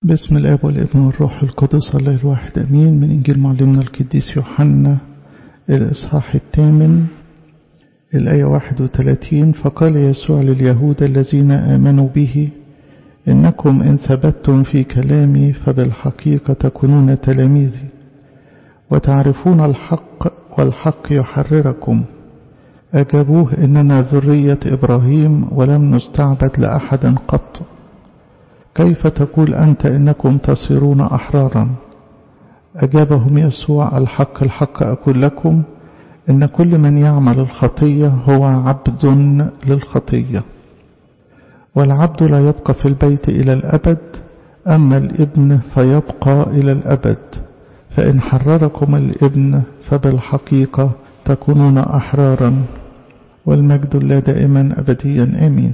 بسم الاب والابن والروح القدس الله الواحد امين من انجيل معلمنا القديس يوحنا الاصحاح الثامن الايه 31 فقال يسوع لليهود الذين امنوا به انكم ان ثبتتم في كلامي فبالحقيقه تكونون تلاميذي وتعرفون الحق والحق يحرركم اجابوه اننا ذريه ابراهيم ولم نستعبد لاحد قط كيف تقول أنت إنكم تصيرون أحرارا أجابهم يسوع الحق الحق أقول لكم إن كل من يعمل الخطية هو عبد للخطية والعبد لا يبقى في البيت إلى الأبد أما الابن فيبقى إلى الأبد فإن حرركم الابن فبالحقيقة تكونون أحرارا والمجد الله دائما أبديا آمين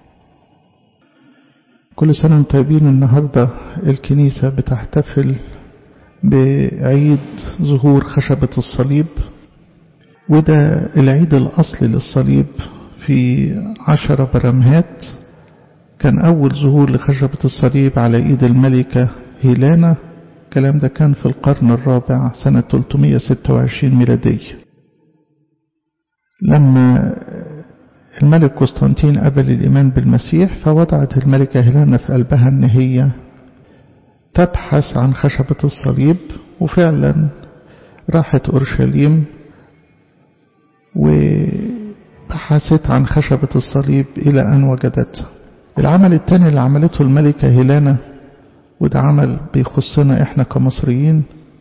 كل سنة وانتم طيبين النهاردة الكنيسة بتحتفل بعيد ظهور خشبة الصليب وده العيد الأصلي للصليب في عشرة برمهات كان أول ظهور لخشبة الصليب على إيد الملكة هيلانا الكلام ده كان في القرن الرابع سنة 326 ميلادية لما الملك قسطنطين قبل الإيمان بالمسيح فوضعت الملكة هيلانا في قلبها أن هي تبحث عن خشبة الصليب وفعلا راحت أورشليم وبحثت عن خشبة الصليب إلى أن وجدتها العمل الثاني اللي عملته الملكة هيلانا وده عمل بيخصنا احنا كمصريين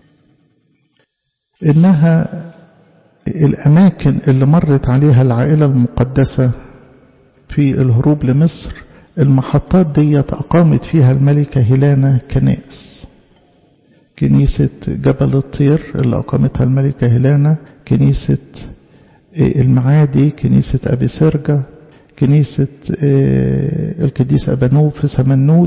انها الأماكن اللي مرت عليها العائلة المقدسة في الهروب لمصر المحطات ديت أقامت فيها الملكة هيلانا كنائس كنيسة جبل الطير اللي أقامتها الملكة هيلانا كنيسة المعادي كنيسة أبي سرجة كنيسة القديس أبانوب في سمنود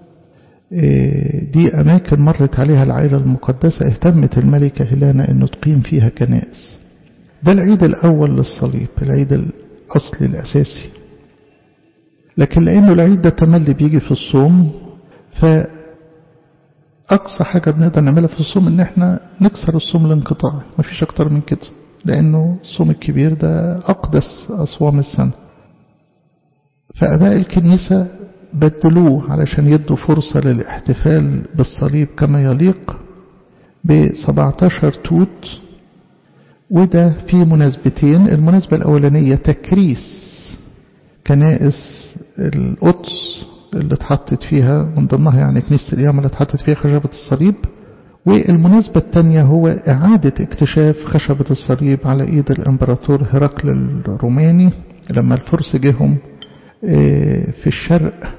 دي أماكن مرت عليها العائلة المقدسة اهتمت الملكة هيلانا أنه تقيم فيها كنائس ده العيد الأول للصليب العيد الأصلي الأساسي لكن لأنه العيد ده تملي بيجي في الصوم فأقصى حاجة بنقدر نعملها في الصوم إن احنا نكسر الصوم الانقطاعي مفيش أكتر من كده لأنه الصوم الكبير ده أقدس أصوام السنة فأباء الكنيسة بدلوه علشان يدوا فرصة للاحتفال بالصليب كما يليق ب 17 توت وده في مناسبتين المناسبة الأولانية تكريس كنائس القدس اللي اتحطت فيها من ضمنها يعني كنيسة القيامة اللي اتحطت فيها خشبة الصليب والمناسبة الثانية هو إعادة اكتشاف خشبة الصليب على إيد الإمبراطور هرقل الروماني لما الفرس جهم في الشرق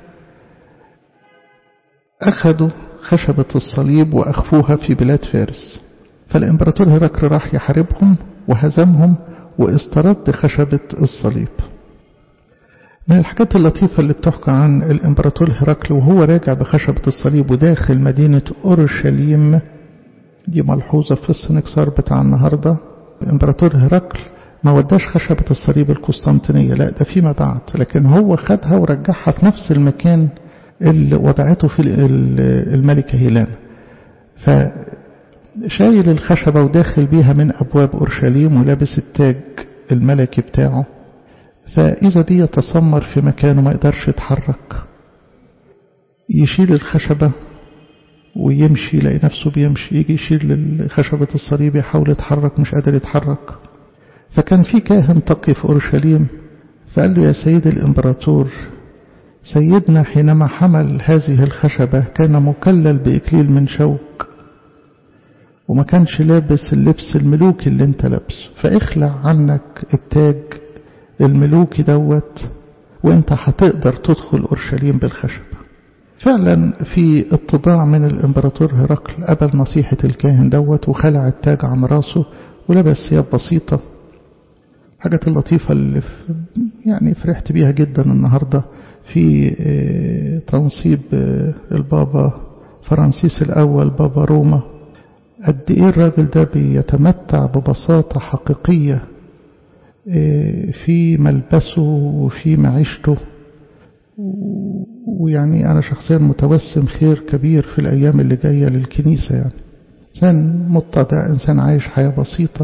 أخذوا خشبة الصليب وأخفوها في بلاد فارس فالإمبراطور هرقل راح يحاربهم وهزمهم واسترد خشبة الصليب من الحاجات اللطيفة اللي بتحكى عن الإمبراطور هرقل وهو راجع بخشبة الصليب وداخل مدينة أورشليم دي ملحوظة في السنكسار بتاع النهاردة الإمبراطور هرقل ما وداش خشبة الصليب القسطنطينية لا ده فيما بعد لكن هو خدها ورجعها في نفس المكان اللي وضعته في الملكة هيلانا ف شايل الخشبة وداخل بيها من أبواب أورشليم ولابس التاج الملكي بتاعه فإذا بي يتسمر في مكانه ما يقدرش يتحرك يشيل الخشبة ويمشي يلاقي نفسه بيمشي يجي يشيل خشبة الصليب يحاول يتحرك مش قادر يتحرك فكان في كاهن تقي في أورشليم فقال له يا سيد الإمبراطور سيدنا حينما حمل هذه الخشبة كان مكلل بإكليل من شوك وما كانش لابس اللبس الملوكي اللي انت لابسه فاخلع عنك التاج الملوكي دوت وانت هتقدر تدخل اورشليم بالخشب فعلا في اتضاع من الامبراطور هرقل قبل نصيحة الكاهن دوت وخلع التاج عن راسه ولبس ثياب بسيطة حاجات اللطيفة اللي يعني فرحت بيها جدا النهاردة في تنصيب البابا فرانسيس الأول بابا روما قد ايه الراجل ده بيتمتع ببساطة حقيقية في ملبسه وفي معيشته ويعني أنا شخصيا متوسم خير كبير في الأيام اللي جاية للكنيسة يعني إنسان متضع إنسان عايش حياة بسيطة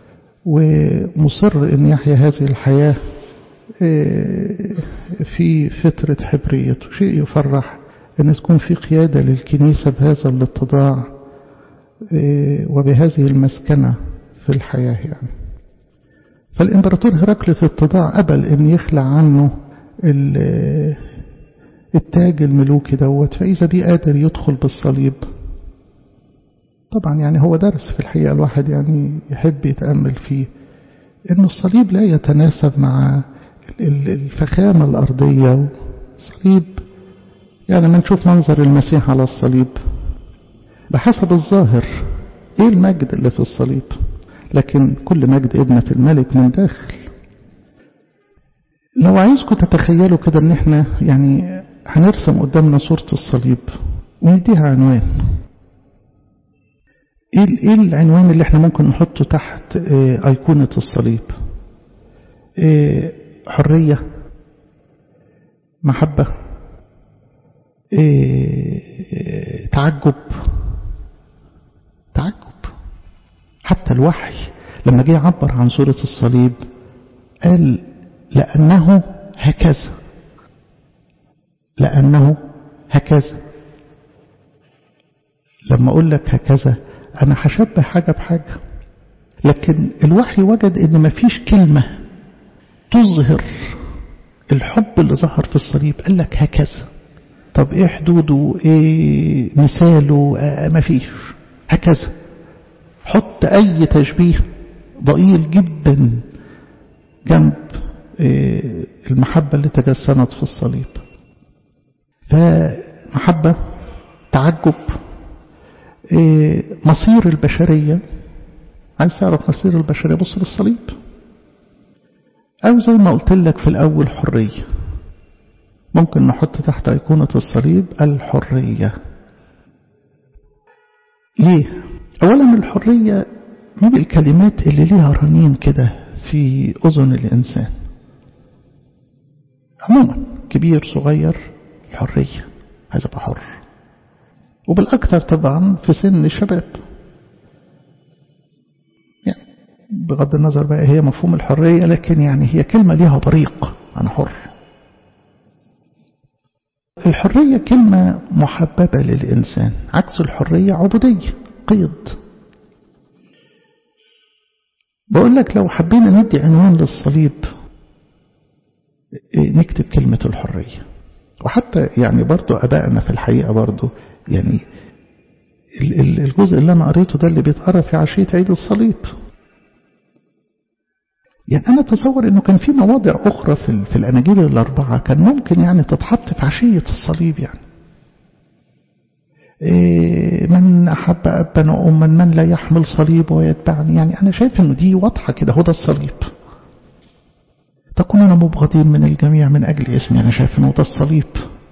ومصر أن يحيا هذه الحياة في فترة حبريته شيء يفرح أن تكون في قيادة للكنيسة بهذا الاتضاع وبهذه المسكنة في الحياة يعني فالإمبراطور هرقل في اتضاع قبل أن يخلع عنه التاج الملوكي دوت فإذا بيه قادر يدخل بالصليب طبعا يعني هو درس في الحقيقة الواحد يعني يحب يتأمل فيه أن الصليب لا يتناسب مع الفخامة الأرضية الصليب يعني ما نشوف منظر المسيح على الصليب بحسب الظاهر ايه المجد اللي في الصليب لكن كل مجد ابنة الملك من داخل لو عايزكم تتخيلوا كده ان احنا يعني هنرسم قدامنا صورة الصليب ونديها عنوان ايه العنوان اللي احنا ممكن نحطه تحت اه ايقونة الصليب اه حرية محبة اه تعجب تعجب حتى الوحي لما جه يعبر عن صورة الصليب قال لأنه هكذا لأنه هكذا لما أقول لك هكذا أنا هشبه حاجة بحاجة لكن الوحي وجد إن مفيش كلمة تظهر الحب اللي ظهر في الصليب قال لك هكذا طب ايه حدوده ايه مثاله آه مفيش هكذا حط اي تشبيه ضئيل جدا جنب إيه المحبة اللي تجسنت في الصليب فمحبة تعجب إيه مصير البشرية عايز تعرف مصير البشرية بص للصليب أو زي ما قلت لك في الأول حرية ممكن نحط تحت أيقونة الصليب الحرية ليه؟ أولا الحرية من الكلمات اللي ليها رنين كده في أذن الإنسان عموما كبير صغير الحرية عايز أبقى حر وبالأكثر طبعا في سن الشباب يعني بغض النظر بقى هي مفهوم الحرية لكن يعني هي كلمة ليها طريق أنا حر الحرية كلمة محببة للإنسان عكس الحرية عبودية قيد بقول لك لو حبينا ندي عنوان للصليب نكتب كلمة الحرية وحتى يعني برضو أبائنا في الحقيقة برضو يعني الجزء اللي أنا قريته ده اللي بيتقرا في عشية عيد الصليب يعني أنا أتصور أنه كان في مواضع أخرى في, في الأناجيل الأربعة كان ممكن يعني تتحط في عشية الصليب يعني إيه من أحب أبا وأما من لا يحمل صليب ويتبعني يعني أنا شايف أنه دي واضحة كده هو ده الصليب تكونون مبغضين من الجميع من أجل اسمي أنا شايف أنه ده الصليب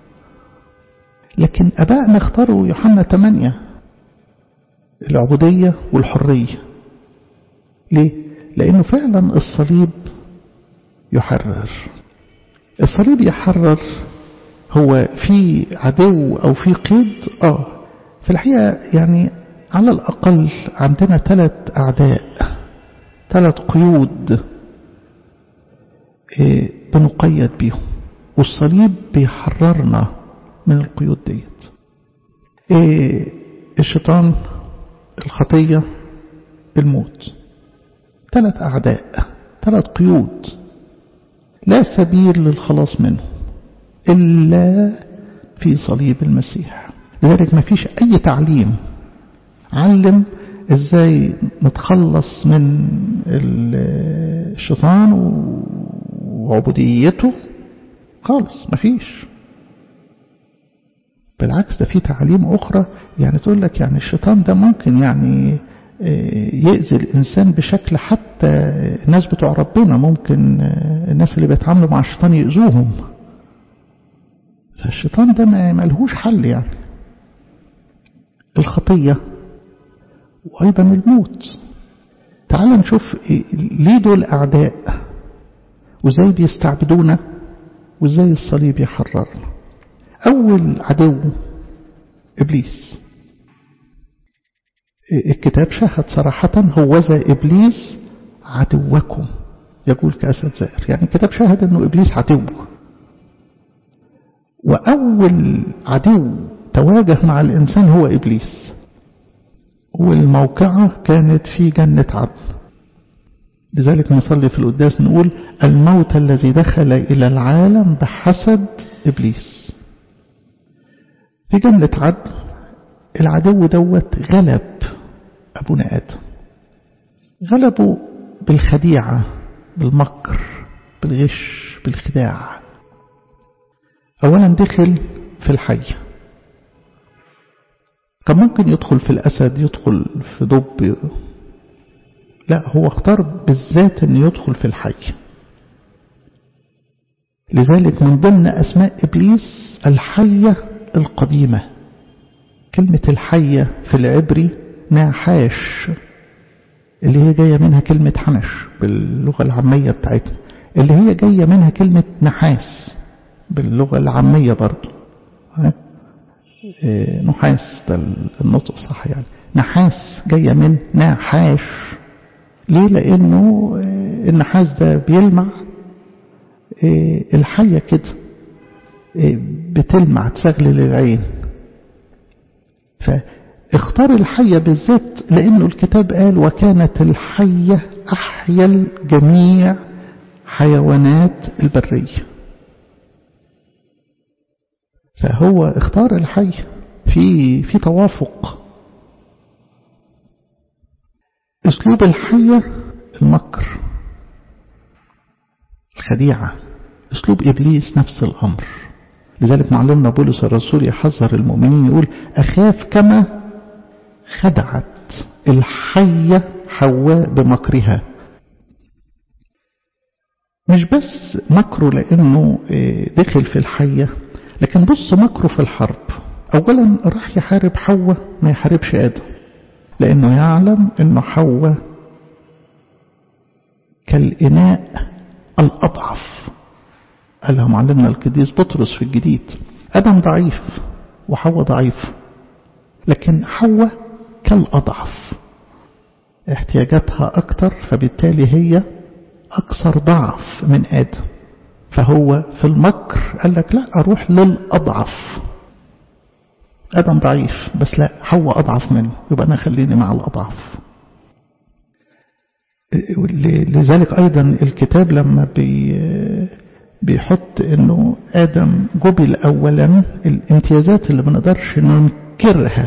لكن أبائنا اختاروا يوحنا 8 العبودية والحرية ليه؟ لأنه فعلا الصليب يحرر الصليب يحرر هو في عدو أو في قيد آه في الحقيقة يعني على الأقل عندنا ثلاث أعداء ثلاث قيود إيه بنقيد بيهم والصليب بيحررنا من القيود ديت إيه الشيطان الخطية الموت ثلاث أعداء ثلاث قيود لا سبيل للخلاص منه إلا في صليب المسيح لذلك ما فيش أي تعليم علم إزاي نتخلص من الشيطان وعبوديته خالص ما فيش بالعكس ده في تعليم أخرى يعني تقول لك يعني الشيطان ده ممكن يعني يأذي الإنسان بشكل حتى الناس بتوع ربنا ممكن الناس اللي بيتعاملوا مع الشيطان يأذوهم فالشيطان ده ما ملهوش حل يعني الخطية وأيضا الموت تعال نشوف ليه دول أعداء وزي بيستعبدونا وازاي الصليب يحررنا أول عدو إبليس الكتاب شهد صراحة هوذا إبليس عدوكم يقول كأسد زائر يعني الكتاب شهد أنه إبليس عدو وأول عدو تواجه مع الإنسان هو إبليس والموقعة كانت في جنة عدن لذلك نصلي في القداس نقول الموت الذي دخل إلى العالم بحسد إبليس في جنة عدن العدو دوت غلب أبونا آدم غلبه بالخديعة بالمكر بالغش بالخداع أولا دخل في الحي كان ممكن يدخل في الأسد يدخل في دب لا هو اختار بالذات أن يدخل في الحي لذلك من ضمن أسماء إبليس الحية القديمة كلمة الحية في العبري ناحاش اللي هي جاية منها كلمة حنش باللغة العامية بتاعتنا اللي هي جاية منها كلمة نحاس باللغة العامية برضو إيه نحاس ده النطق صح يعني نحاس جاية من ناحاش ليه لأنه النحاس ده بيلمع إيه الحية كده إيه بتلمع تسغلل العين فاختار الحية بالذات لأنه الكتاب قال وكانت الحية أحيا الجميع حيوانات البرية فهو اختار الحي في في توافق اسلوب الحية المكر الخديعة اسلوب ابليس نفس الامر لذلك معلمنا بولس الرسول يحذر المؤمنين يقول اخاف كما خدعت الحية حواء بمكرها مش بس مكره لانه دخل في الحيه لكن بص مكره في الحرب أولا راح يحارب حواء ما يحاربش آدم لأنه يعلم أنه حواء كالإناء الأضعف قالها معلمنا القديس بطرس في الجديد آدم ضعيف وحواء ضعيف لكن حواء كالأضعف احتياجاتها أكتر فبالتالي هي أكثر ضعف من آدم فهو في المكر قال لك لا أروح للأضعف آدم ضعيف بس لا حواء أضعف منه يبقى أنا خليني مع الأضعف لذلك أيضا الكتاب لما بي بيحط انه ادم جبل اولا الامتيازات اللي ما نقدرش ننكرها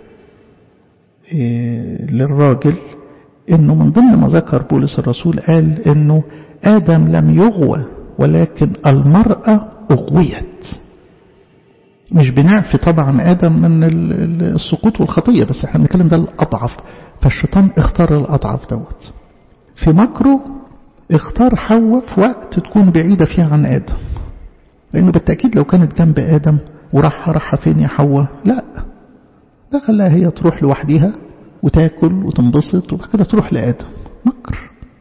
للراجل انه من ضمن ما ذكر بولس الرسول قال انه ادم لم يغوى ولكن المرأة أغويت مش بنعفي طبعا آدم من السقوط والخطية بس احنا بنتكلم ده الأضعف فالشيطان اختار الأضعف دوت في مكره اختار حواء في وقت تكون بعيدة فيها عن آدم لأنه بالتأكيد لو كانت جنب آدم وراح راح فين يا حواء لا ده خلاها هي تروح لوحديها وتاكل وتنبسط وبعد كده تروح لآدم مكر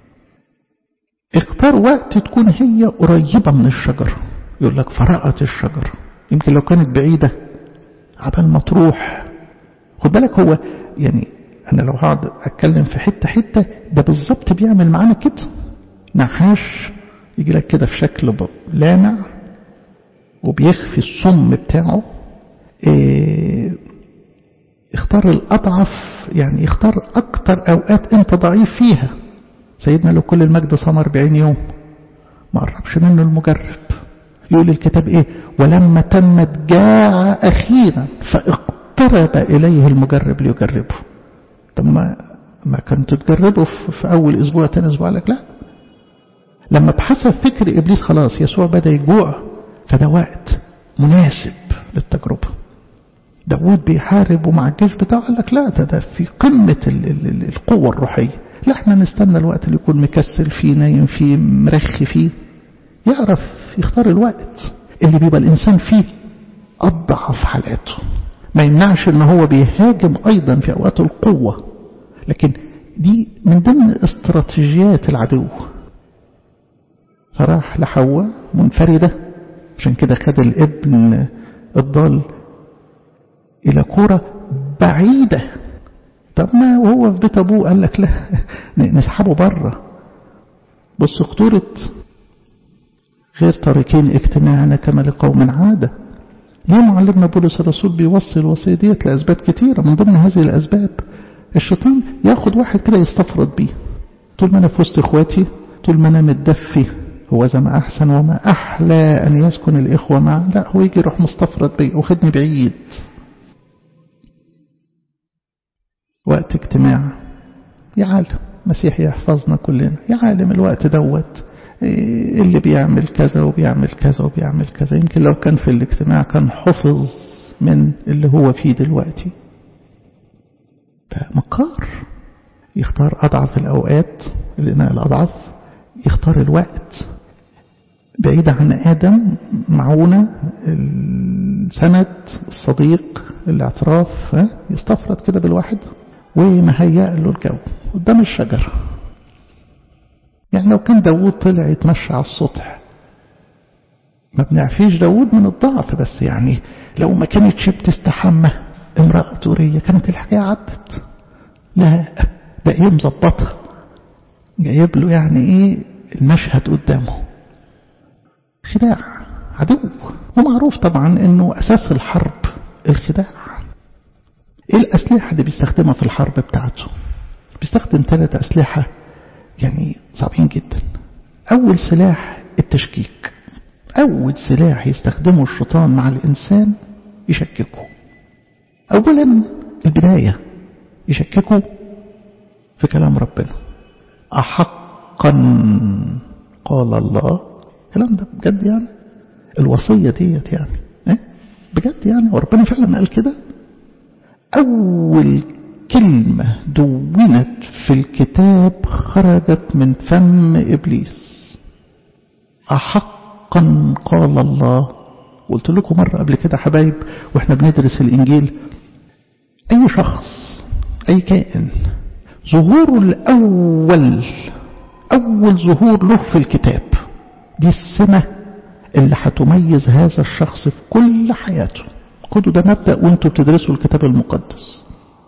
اختار وقت تكون هي قريبة من الشجرة يقول لك فرقت الشجرة يمكن لو كانت بعيدة عبال ما تروح خد بالك هو يعني أنا لو هقعد أتكلم في حتة حتة ده بالظبط بيعمل معانا كده نحاش يجي لك كده في شكل لامع وبيخفي السم بتاعه إيه اختار الأضعف يعني اختار أكتر أوقات أنت ضعيف فيها سيدنا لو كل المجد صام 40 يوم ما قربش منه المجرب يقول الكتاب ايه ولما تمت جاع اخيرا فاقترب اليه المجرب ليجربه طب ما ما كنت تجربه في اول اسبوع تاني اسبوع لك لا لما بحسب فكر ابليس خلاص يسوع بدا يجوع فده وقت مناسب للتجربه داود بيحارب ومع الجيش بتاعه قال لك لا ده, ده في قمه القوه الروحيه لا احنا نستنى الوقت اللي يكون مكسل فيه نايم فيه مرخي فيه يعرف يختار الوقت اللي بيبقى الإنسان فيه أضعف حالاته ما يمنعش ان هو بيهاجم أيضا في أوقات القوة لكن دي من ضمن استراتيجيات العدو فراح لحواء منفردة عشان كده خد الابن الضال إلى كرة بعيدة طب ما وهو في بيت أبوه قال لك لا نسحبه بره بص خطورة غير تاركين اجتماعنا كما لقوم عادة ليه معلمنا بولس الرسول بيوصي الوصية ديت لأسباب كتيرة من ضمن هذه الأسباب الشيطان ياخد واحد كده يستفرد بيه طول ما أنا في وسط إخواتي طول ما أنا متدفي هو زي ما أحسن وما أحلى أن يسكن الإخوة معا لا هو يجي يروح مستفرد بيه وخدني بعيد وقت اجتماع يا عالم مسيح يحفظنا كلنا يا عالم الوقت دوت اللي بيعمل كذا وبيعمل كذا وبيعمل كذا يمكن لو كان في الاجتماع كان حفظ من اللي هو فيه دلوقتي فمكار يختار أضعف الأوقات الإناء الأضعف يختار الوقت بعيد عن آدم معونة السند الصديق الاعتراف يستفرد كده بالواحد ومهيأ له الجو قدام الشجرة يعني لو كان داود طلع يتمشى على السطح ما بنعفيش داود من الضعف بس يعني لو ما كانتش بتستحمى امرأة تورية كانت الحكاية عدت لا ده ايه مظبطها جايب له يعني ايه المشهد قدامه خداع عدو ومعروف طبعا انه اساس الحرب الخداع ايه الاسلحة اللي بيستخدمها في الحرب بتاعته بيستخدم ثلاث اسلحة يعني صعبين جدا اول سلاح التشكيك اول سلاح يستخدمه الشيطان مع الانسان يشككه اولا البداية يشككه في كلام ربنا أحقا قال الله الكلام ده بجد يعني الوصية ديت يعني إيه؟ بجد يعني وربنا فعلا قال كده أول كلمة دونت في الكتاب خرجت من فم إبليس أحقا قال الله قلت لكم مرة قبل كده حبايب وإحنا بندرس الإنجيل أي شخص أي كائن ظهوره الأول أول ظهور له في الكتاب دي السمة اللي هتميز هذا الشخص في كل حياته خدوا ده مبدأ وانتوا بتدرسوا الكتاب المقدس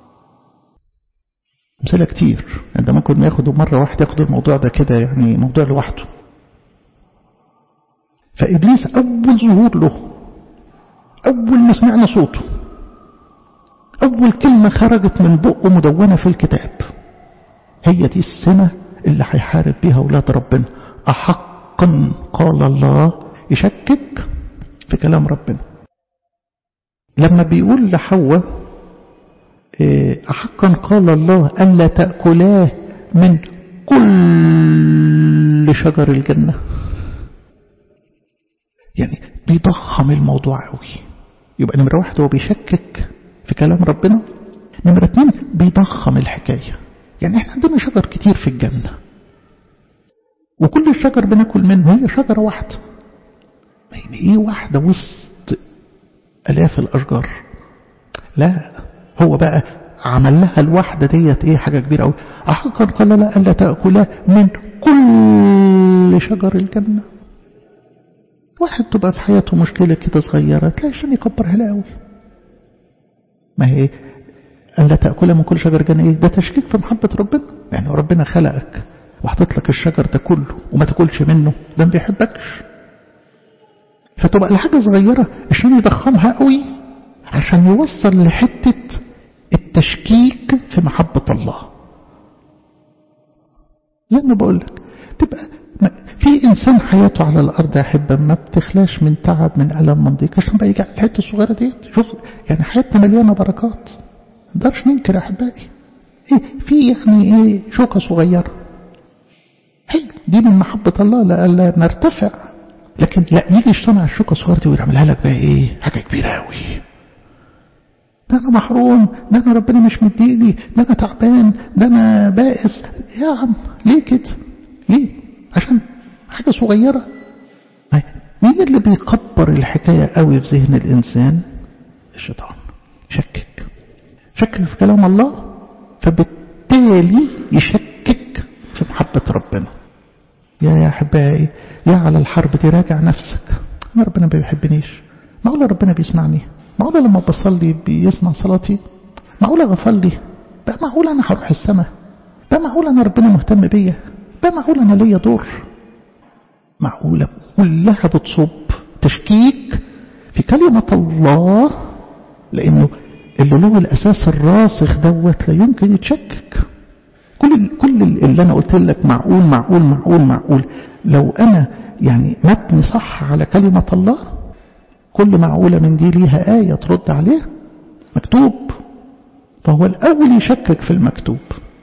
أمثلة كتير عندما ممكن ياخدوا مرة واحدة ياخدوا الموضوع ده كده يعني موضوع لوحده فإبليس أول ظهور له أول ما سمعنا صوته أول كلمة خرجت من بقه مدونة في الكتاب هي دي السمة اللي هيحارب بيها أولاد ربنا أحقا قال الله يشكك في كلام ربنا لما بيقول لحواء أحقا قال الله ألا تأكلاه من كل شجر الجنة يعني بيضخم الموضوع قوي يبقى نمرة واحد هو بيشكك في كلام ربنا نمرة اتنين بيضخم الحكاية يعني احنا عندنا شجر كتير في الجنة وكل الشجر بناكل منه هي شجرة واحدة يعني ايه واحدة وسط الاف الاشجار لا هو بقى عمل لها الواحدة ديت ايه حاجة كبيرة قوي احقا قال لا الا تأكلها من كل شجر الجنة واحد تبقى في حياته مشكلة كده صغيرة تلاقي عشان يكبرها لا قوي ما هي أن لا تأكلها من كل شجر جنة إيه ده تشكيك في محبة ربنا يعني ربنا خلقك وحطت لك الشجر ده كله وما تاكلش منه ده ما بيحبكش فتبقى الحاجة صغيرة عشان يضخمها قوي عشان يوصل لحتة التشكيك في محبة الله زي ما بقول لك تبقى في إنسان حياته على الأرض يا أحبة ما بتخلاش من تعب من ألم من ضيق عشان بقى يجي الحتة الصغيرة دي شوف يعني حياتنا مليانة بركات ما نقدرش ننكر يا أحبائي إيه في يعني إيه شوكة صغيرة حلو دي من محبة الله لألا نرتفع لكن لا يجي يشتغل على الشوكة الصغيرة دي ويعملها لك بقى إيه حاجة كبيرة أوي ده أنا محروم ده أنا ربنا مش مديني ده أنا تعبان ده أنا بائس يا عم ليه كده ليه عشان حاجة صغيرة مين اللي بيكبر الحكاية قوي في ذهن الإنسان الشيطان شكك شكك في كلام الله فبالتالي يشكك في محبة ربنا يا يا أحبائي يا على الحرب دي راجع نفسك أنا ربنا ما بيحبنيش معقولة ربنا بيسمعني معقولة لما بصلي بيسمع صلاتي معقولة غفر لي بقى معقولة أنا هروح السماء بقى معقولة أنا ربنا مهتم بيا بقى معقولة أنا ليا دور معقولة كلها بتصب تشكيك في كلمة الله لأنه اللي له الأساس الراسخ دوت لا يمكن يتشكك كل كل اللي أنا قلت لك معقول معقول معقول معقول لو أنا يعني مبني صح على كلمة الله كل معقولة من دي ليها آية ترد عليها مكتوب فهو الأول يشكك في المكتوب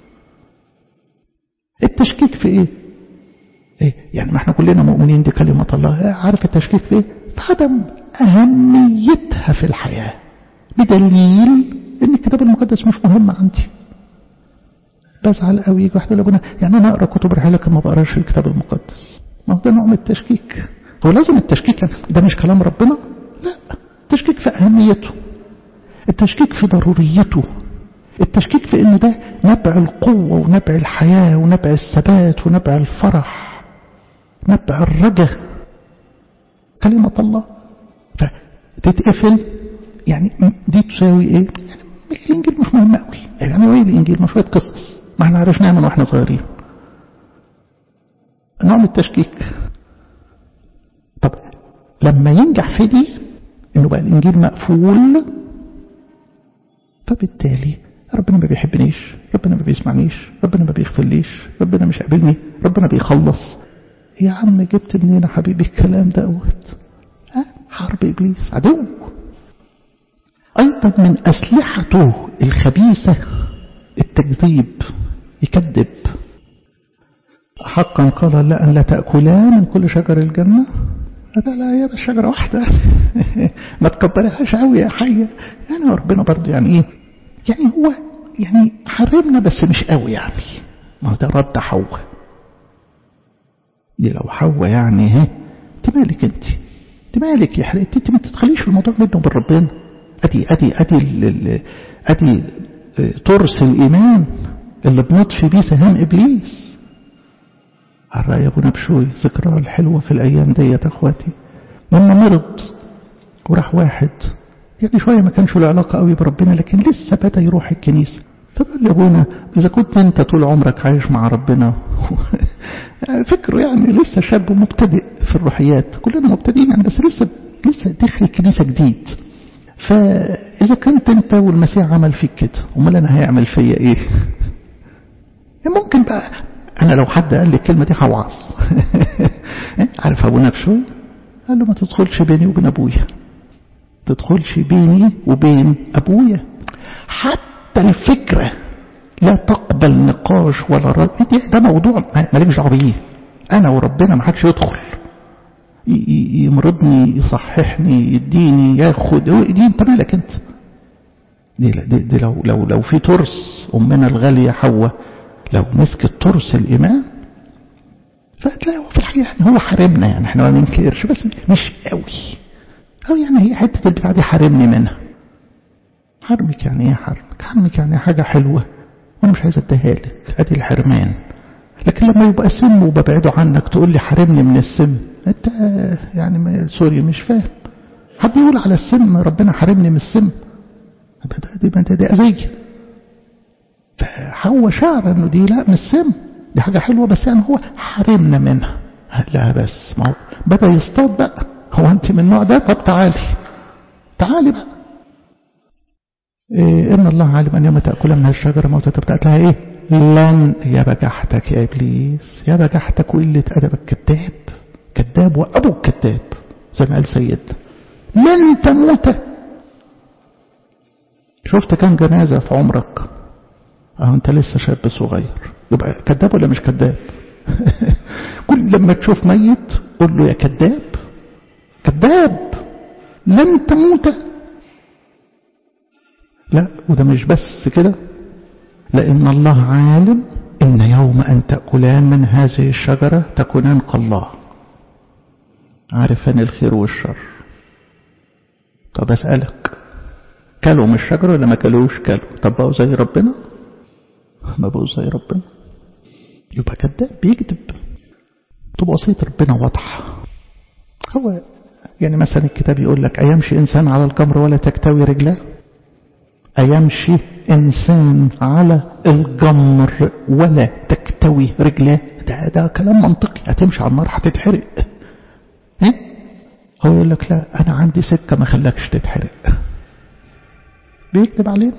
التشكيك في إيه؟ إيه؟ يعني ما احنا كلنا مؤمنين دي كلمة الله عارف التشكيك في إيه؟ عدم أهميتها في الحياة بدليل ان الكتاب المقدس مش مهم عندي بزعل قوي يجي واحد يقول لابونا يعني انا اقرا كتب رحله لكن ما بقراش الكتاب المقدس ما هو ده نوع من التشكيك هو لازم التشكيك يعني ده مش كلام ربنا لا التشكيك في اهميته التشكيك في ضروريته التشكيك في ان ده نبع القوه ونبع الحياه ونبع الثبات ونبع الفرح نبع الرجاء كلمه الله فتتقفل يعني دي تساوي ايه يعني الانجيل مش مهم قوي يعني ايه الانجيل ما شويه قصص ما احنا عرفناها من واحنا صغيرين نوع من التشكيك طب لما ينجح في دي انه بقى الانجيل مقفول فبالتالي ربنا ما بيحبنيش ربنا ما بيسمعنيش ربنا ما بيغفرليش ربنا مش قابلني ربنا بيخلص يا عم جبت منين يا حبيبي الكلام دوت ها حرب ابليس عدو أيضا من أسلحته الخبيثة التكذيب يكذب حقا قال لا أن لا تأكلا من كل شجر الجنة هذا لا هي بس شجرة واحدة ما تكبرهاش قوي يا حية يعني ربنا برضه يعني إيه يعني هو يعني حرمنا بس مش قوي يعني ما هو ده رد حواء دي لو حواء يعني ها انت مالك انت انت مالك يا حريت انت ما تدخليش في الموضوع منه بالربنا ادي ادي ادي ادي ترس الايمان اللي بنطفي بيه سهام ابليس الرأي ابو نبشوي ذكرى الحلوه في الايام ديت اخواتي لما مرض وراح واحد يعني شويه ما كانش له علاقه قوي بربنا لكن لسه بدا يروح الكنيسه فقال لي ابونا اذا كنت انت طول عمرك عايش مع ربنا فكره يعني لسه شاب مبتدئ في الروحيات كلنا مبتدئين يعني بس لسه لسه داخل الكنيسه جديد فإذا كنت أنت والمسيح عمل فيك كده أمال أنا هيعمل فيا إيه ممكن بقى أنا لو حد قال لي الكلمة دي هوعظ عارف أبو نبشوي قال له ما تدخلش بيني وبين أبويا تدخلش بيني وبين أبويا حتى الفكرة لا تقبل نقاش ولا رد ده موضوع مالكش دعوه بيه أنا وربنا ما حدش يدخل يمرضني يصححني يديني ياخد دي انت مالك انت دي, دي, دي لو, لو, لو في ترس أمنا الغالية حواء لو مسكت ترس الإيمان فهتلاقي هو في الحقيقة يعني هو حارمنا يعني احنا ما بننكرش بس مش قوي أو يعني هي حتة البتاع دي حارمني منها حرمك يعني ايه حرمك حرمك يعني حاجة حلوة وانا مش عايز اديها لك ادي الحرمان لكن لما يبقى سم وببعده عنك تقول لي حارمني من السم انت يعني سوري مش فاهم حد يقول على السم ربنا حارمني من السم دي دي, دي أذية فهو شعر انه دي لا من السم دي حاجة حلوة بس يعني هو حارمنا منها لا بس ما هو بدأ يصطاد بقى هو انت من النوع ده طب تعالي تعالي بقى إيه إن الله عالم أن يوم تأكل من الشجرة موتة تبتأت لها إيه لن يا بجحتك يا إبليس يا بجحتك وقلة أدبك كذاب كذاب وأبو كذاب زي ما قال سيدنا لن تموت شفت كم جنازة في عمرك أهو أنت لسه شاب صغير يبقى كذاب ولا مش كذاب كل لما تشوف ميت قول له يا كذاب كذاب لن تموت لا وده مش بس كده لأن الله عالم إن يوم أن تأكلان من هذه الشجرة تكونان كالله عارفان الخير والشر طب أسألك كلوا من الشجرة ولا ما كلوش كلوا طب بقوا زي ربنا ما بقوا زي ربنا يبقى كذاب بيكذب تبقى وصية ربنا واضحة هو يعني مثلا الكتاب يقول لك أيمشي إنسان على الجمر ولا تكتوي رجلاه أيمشي إنسان على الجمر ولا تكتوي رجلاه ده, ده كلام منطقي هتمشي على النار هتتحرق إيه؟ هو يقول لك لا أنا عندي سكة ما خلاكش تتحرق بيكذب علينا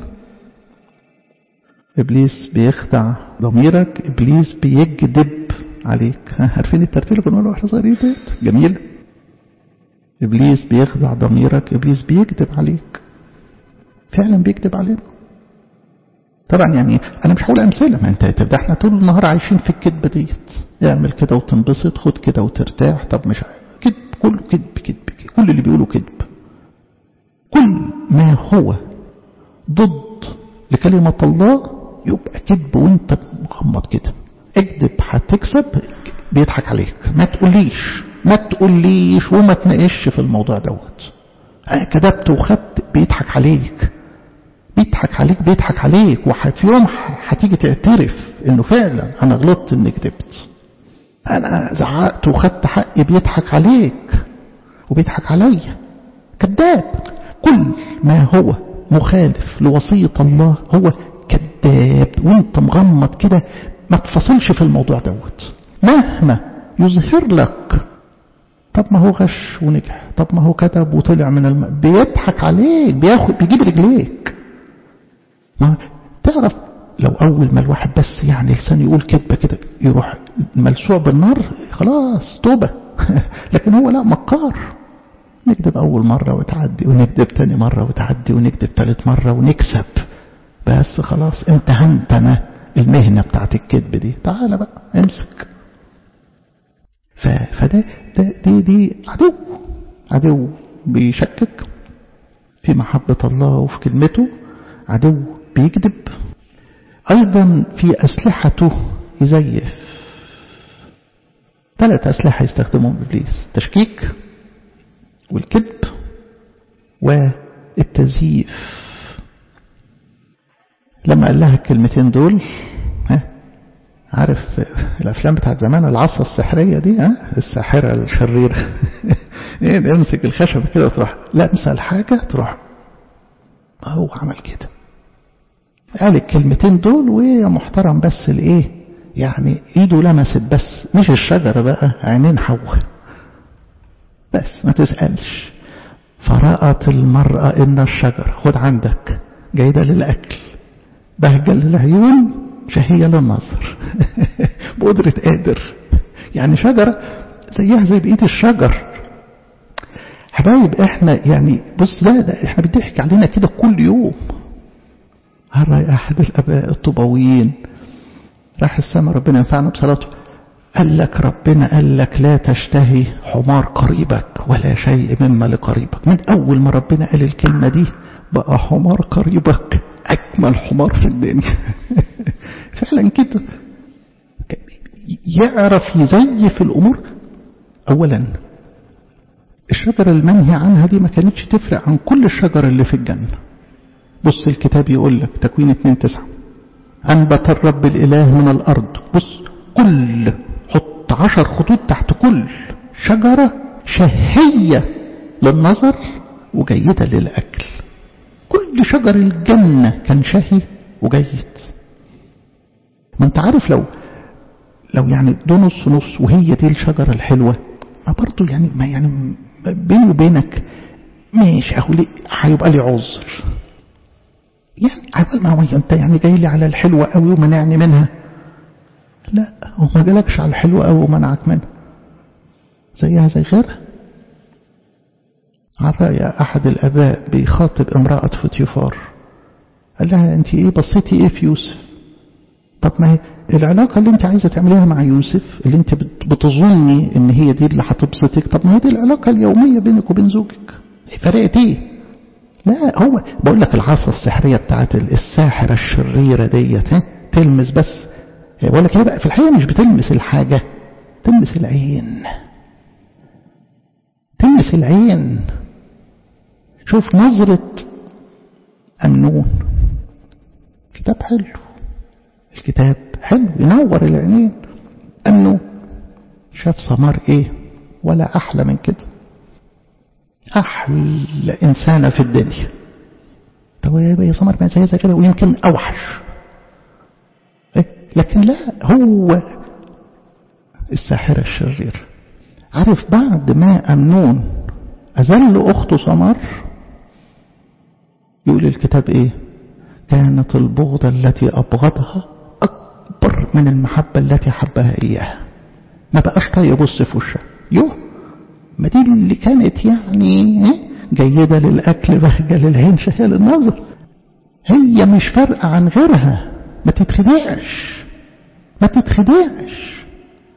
إبليس بيخدع ضميرك إبليس بيكذب عليك عارفين الترتيب اللي بنقوله واحنا صغيرين ديت جميل إبليس بيخدع ضميرك إبليس بيكذب عليك فعلا بيكذب علينا طبعا يعني أنا مش هقول أمثلة ما أنت ده احنا طول النهار عايشين في الكذبة ديت اعمل كده وتنبسط خد كده وترتاح طب مش كذب كله كذب كذب كل اللي بيقوله كذب كل ما هو ضد لكلمة الله يبقى كذب وانت مغمض كده اكذب هتكسب بيضحك عليك ما تقوليش ما تقوليش وما تناقش في الموضوع دوت انا كذبت وخدت بيضحك عليك بيضحك عليك بيضحك عليك وفي يوم هتيجي تعترف انه فعلا انا غلطت اني كذبت انا زعقت وخدت حقي بيضحك عليك وبيضحك عليا كذاب كل ما هو مخالف لوصية الله هو كذاب وانت مغمض كده ما تفصلش في الموضوع دوت مهما يظهر لك طب ما هو غش ونجح طب ما هو كتب وطلع من الم... بيضحك عليك بياخد بيجيب رجليك ما تعرف لو اول ما الواحد بس يعني لسان يقول كذبه كده يروح ملسوع بالنار خلاص توبه لكن هو لا مكار نكذب اول مره وتعدي ونكذب تاني مره وتعدي ونكذب تالت مره ونكسب بس خلاص امتهنت انا المهنه بتاعت الكذب دي تعالى بقى امسك فده ده دي دي عدو عدو بيشكك في محبة الله وفي كلمته عدو بيكذب أيضا في أسلحته يزيف ثلاث أسلحة يستخدمهم إبليس تشكيك والكذب والتزييف لما قال لها الكلمتين دول ها عارف الافلام بتاعت زمان العصا السحريه دي ها الساحره الشريره ايه امسك الخشبه كده تروح لامسه الحاجه تروح هو عمل كده قال الكلمتين دول ويا محترم بس الايه يعني ايده لمست بس مش الشجره بقى عينين حواء بس ما تسالش فرأت المرأة إن الشجرة خد عندك جيدة للأكل بهجة للعيون شهية للنظر بقدرة قادر يعني شجرة زيها زي بقية الشجر حبايب احنا يعني بص ده, ده احنا بيضحك علينا كده كل يوم هل رأي أحد الأباء الطبويين راح السماء ربنا ينفعنا بصلاته قال لك ربنا قال لك لا تشتهي حمار قريبك ولا شيء مما لقريبك من أول ما ربنا قال الكلمة دي بقى حمار قريبك أجمل حمار في الدنيا فعلا كده يعرف يزيف الأمور أولا الشجرة المنهي عنها دي ما كانتش تفرق عن كل الشجر اللي في الجنة بص الكتاب يقول لك تكوين 2 9 أنبت الرب الإله من الأرض بص كل حط عشر خطوط تحت كل شجرة شهية للنظر وجيدة للأكل كل شجر الجنة كان شهي وجيد ما انت عارف لو لو يعني ده نص نص وهي دي الشجرة الحلوة ما برضه يعني ما يعني بيني وبينك ماشي اهو ليه هيبقى لي عذر يعني عبال ما هو انت يعني جاي لي على الحلوة قوي ومنعني منها لا هو ما جالكش على الحلوة قوي ومنعك منها زيها زي غيرها عن رأي أحد الأباء بيخاطب امرأة فوتيفار قال لها أنت إيه بصيتي إيه في يوسف طب ما هي العلاقة اللي أنت عايزة تعمليها مع يوسف اللي أنت بتظني إن هي دي اللي هتبسطك طب ما هي دي العلاقة اليومية بينك وبين زوجك فرقت إيه لا هو بقول لك العصا السحرية بتاعت الساحرة الشريرة ديت ها تلمس بس بقول لك هي بقى في الحقيقة مش بتلمس الحاجة تلمس العين تلمس العين شوف نظرة أمنون كتاب حلو الكتاب حلو ينور العينين أمنون شاف ثمار إيه ولا أحلى من كده أحلى إنسانة في الدنيا طب يا سمر ما زي كده ويمكن أوحش لكن لا هو الساحرة الشريرة عارف بعد ما أمنون أذل أخته سمر يقول الكتاب إيه كانت البغضة التي أبغضها أكبر من المحبة التي حبها إياها ما بقاش طايق يبص في وشها يوه ما دي اللي كانت يعني جيدة للأكل بهجة للعين شهية للنظر هي مش فارقة عن غيرها ما تتخدعش ما تتخدعش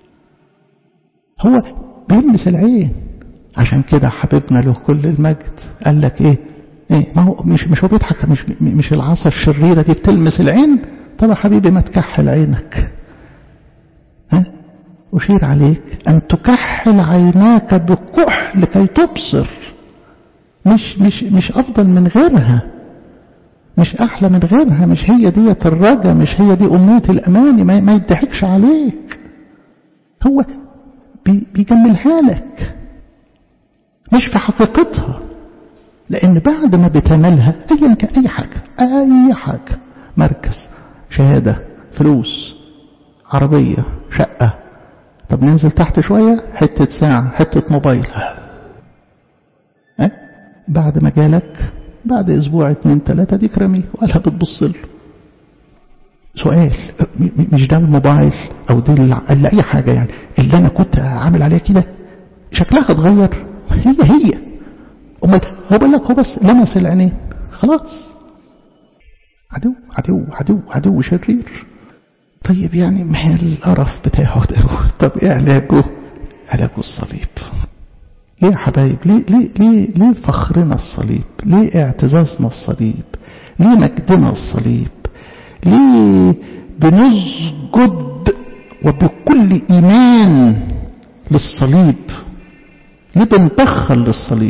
هو بيلمس العين عشان كده حبيبنا له كل المجد قال لك ايه ايه ما هو مش مش هو بيضحك مش مش العصا الشريره دي بتلمس العين طب يا حبيبي ما تكحل عينك ها أشير عليك أن تكحل عيناك بالكحل لكي تبصر مش مش مش أفضل من غيرها مش أحلى من غيرها مش هي ديت الرجا مش هي دي أمنية الأماني ما, ما يضحكش عليك هو بي بيجملها لك مش في حقيقتها لأن بعد ما بتنالها أيا كان أي حاجة أي حاجة مركز شهادة فلوس عربية شقة طب ننزل تحت شوية حتة ساعة حتة موبايل أه؟ بعد ما جالك بعد أسبوع اتنين تلاتة ديك رميه ولا بتبص له سؤال مش ده الموبايل أو دي اللي أي حاجة يعني اللي أنا كنت عامل عليها كده شكلها اتغير هي هي أمال هو بقول لك هو بس لمس العينين خلاص عدو عدو عدو عدو شرير طيب يعني ما هي القرف بتاعه ده طب ايه علاجه علاجه الصليب ليه يا حبايب ليه ليه ليه ليه فخرنا الصليب ليه اعتزازنا الصليب ليه مجدنا الصليب ليه بنسجد وبكل ايمان للصليب ليه بنبخل للصليب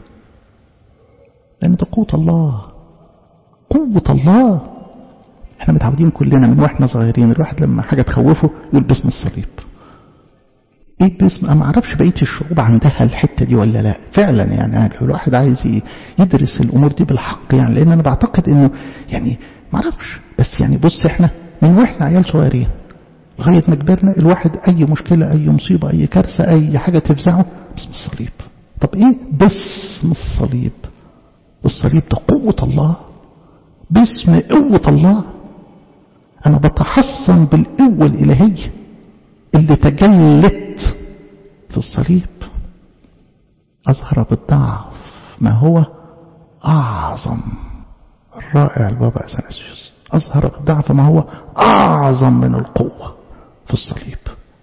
لان ده قوه الله قوه الله احنا متعودين كلنا من واحنا صغيرين الواحد لما حاجة تخوفه يقول باسم الصليب ايه باسم انا ما اعرفش بقيه الشعوب عندها الحته دي ولا لا فعلا يعني الواحد عايز يدرس الامور دي بالحق يعني لان انا بعتقد انه يعني ما اعرفش بس يعني بص احنا من واحنا عيال صغيرين لغايه ما كبرنا الواحد اي مشكله اي مصيبه اي كارثه اي حاجه تفزعه باسم الصليب طب ايه باسم الصليب الصليب ده قوه الله باسم قوه الله أنا بتحصن بالقوة الإلهية اللي تجلت في الصليب أظهر بالضعف ما هو أعظم الرائع البابا أثناسيوس أظهر بالضعف ما هو أعظم من القوة في الصليب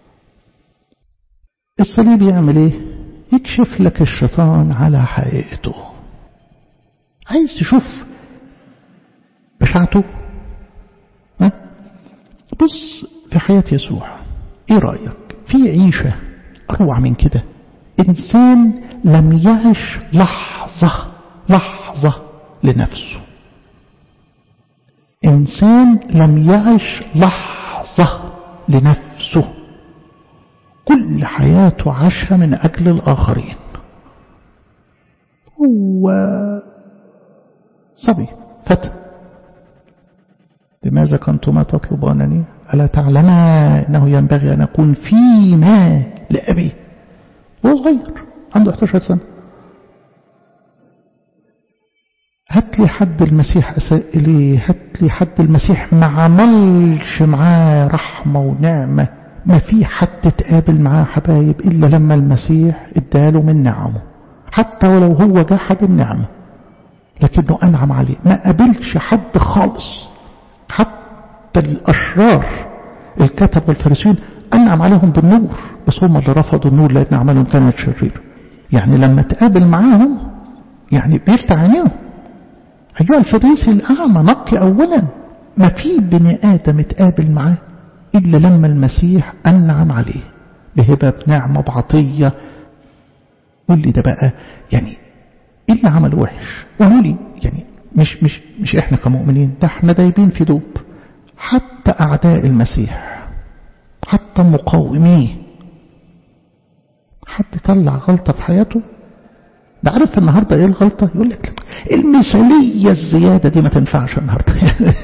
الصليب يعمل إيه يكشف لك الشيطان على حقيقته عايز تشوف بشعته بص في حياة يسوع ايه رأيك في عيشة اروع من كده انسان لم يعش لحظة لحظة لنفسه انسان لم يعش لحظة لنفسه كل حياته عاشها من اجل الاخرين هو صبي فتى لماذا كنتما تطلبانني ألا تعلما أنه ينبغي أن أكون فيما لأبي هو صغير عنده 11 سنة هات لي حد المسيح أساء إليه هات لي حد المسيح ما عملش معاه رحمة ونعمة ما في حد تقابل معاه حبايب إلا لما المسيح اداله من نعمه حتى ولو هو جحد النعمة لكنه أنعم عليه ما قابلش حد خالص حتى الأشرار الكتب والفارسيين أنعم عليهم بالنور بس هم اللي رفضوا النور لأن أعمالهم كانت شريرة يعني لما تقابل معاهم يعني بيفتح عينيهم أيها الفريسي الأعمى نقي أولا ما في بني آدم اتقابل معاه إلا لما المسيح أنعم عليه بهبة بنعمة بعطية قول لي ده بقى يعني إيه اللي عمل وحش قولوا لي يعني مش مش مش احنا كمؤمنين ده احنا دايبين في دوب حتى اعداء المسيح حتى مقاوميه حد طلع غلطة في حياته ده عارف النهاردة ايه الغلطة يقول لك المثالية الزيادة دي ما تنفعش النهاردة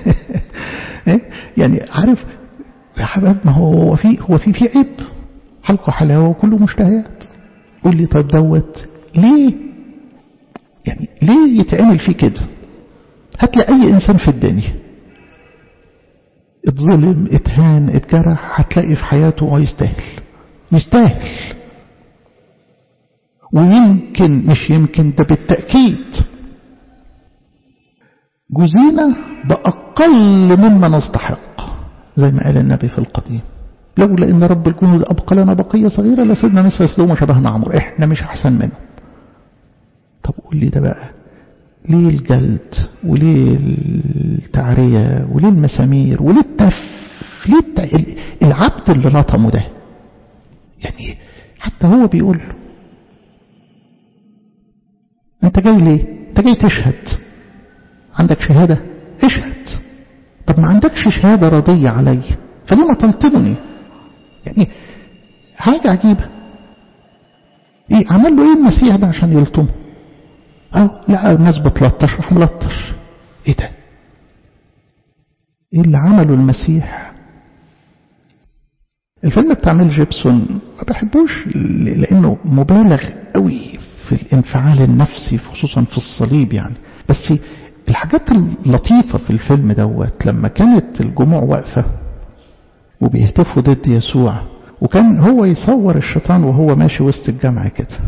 يعني عارف يا حباب ما هو في هو في في عيب حلقه حلاوة وكله مشتهيات قول لي طب دوت ليه يعني ليه يتعمل فيه كده هات لي اي انسان في الدنيا اتظلم اتهان اتجرح هتلاقي في حياته اه يستاهل يستاهل ويمكن مش يمكن ده بالتأكيد جزينا بأقل مما نستحق زي ما قال النبي في القديم لولا إن رب الجنود أبقى لنا بقية صغيرة لسيدنا مثل سلوم وشبهنا عمر إحنا مش أحسن منه طب قول لي ده بقى ليه الجلد وليه التعرية وليه المسامير وليه التف ليه التع... العبد اللي لطمه ده يعني حتى هو بيقول له انت جاي ليه انت جاي تشهد عندك شهادة اشهد طب ما عندكش شهادة رضية علي فلما تنطبني يعني حاجة عجيبة ايه عمل له ايه المسيح ده عشان يلطمه اه لا الناس بتلطش راح ملطش ايه ده ايه اللي عمله المسيح الفيلم بتاع ميل جيبسون ما بحبوش لانه مبالغ قوي في الانفعال النفسي خصوصا في الصليب يعني بس الحاجات اللطيفة في الفيلم دوت لما كانت الجموع واقفة وبيهتفوا ضد يسوع وكان هو يصور الشيطان وهو ماشي وسط الجامع كده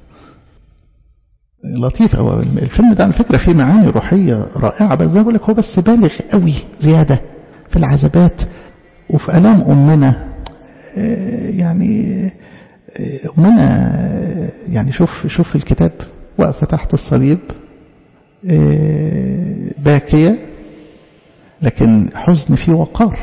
لطيف هو الفيلم ده على فكرة فيه معاني روحية رائعة بس زي بقول لك هو بس بالغ قوي زيادة في العذابات وفي ألام أمنا يعني أمنا يعني شوف شوف الكتاب واقفة تحت الصليب باكية لكن حزن فيه وقار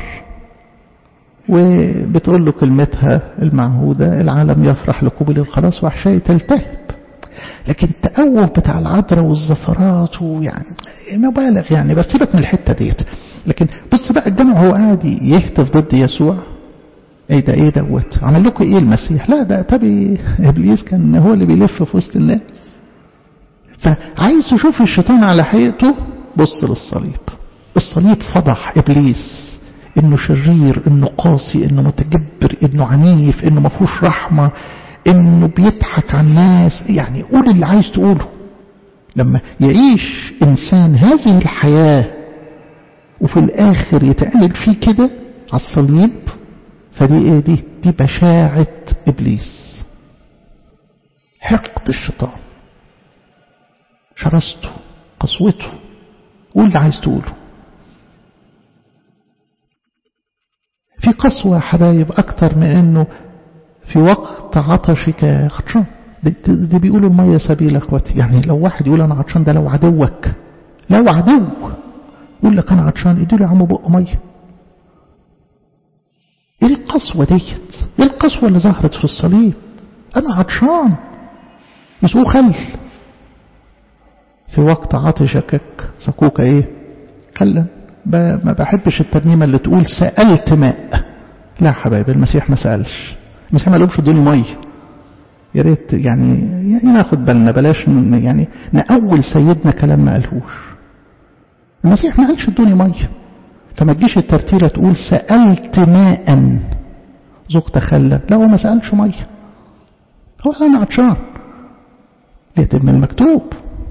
وبتقول له كلمتها المعهودة العالم يفرح لقبول الخلاص وحشاي تلتهب لكن التأوه بتاع العذراء والزفرات ويعني مبالغ يعني بس سيبك من الحتة ديت لكن بص بقى الجمع هو قاعد يهتف ضد يسوع ايه ده ايه دوت عمل لكم ايه المسيح لا ده تبي ابليس كان هو اللي بيلف في وسط الناس فعايز تشوف الشيطان على حقيقته بص للصليب الصليب فضح ابليس انه شرير انه قاسي انه متجبر انه عنيف انه ما فيهوش رحمه انه بيضحك على الناس يعني قول اللي عايز تقوله لما يعيش انسان هذه الحياه وفي الاخر يتعمل فيه كده على الصليب فدي ايه دي دي بشاعه ابليس حقد الشيطان شرسته قسوته قول اللي عايز تقوله في قسوة حبايب أكتر من أنه في وقت عطشك عطشان دي, دي بيقولوا المية سبيل أخواتي يعني لو واحد يقول أنا عطشان ده لو عدوك لو عدو يقول لك أنا عطشان اديله يا عم بق مية ايه القسوة ديت ايه القسوة اللي ظهرت في الصليب أنا عطشان يسقوه خل في وقت عطشك سقوك ايه خلا ما بحبش الترنيمة اللي تقول سألت ماء لا حبايبي المسيح ما سألش المسيح ما لهمش ادوني مية يا ريت يعني يعني ناخد بالنا بلاش يعني نأول سيدنا كلام ما قالهوش المسيح ما قالش ادوني مية فما تجيش الترتيلة تقول سألت ماء ذقت خلا لا هو ما سألش مية هو أنا عطشان ليتم المكتوب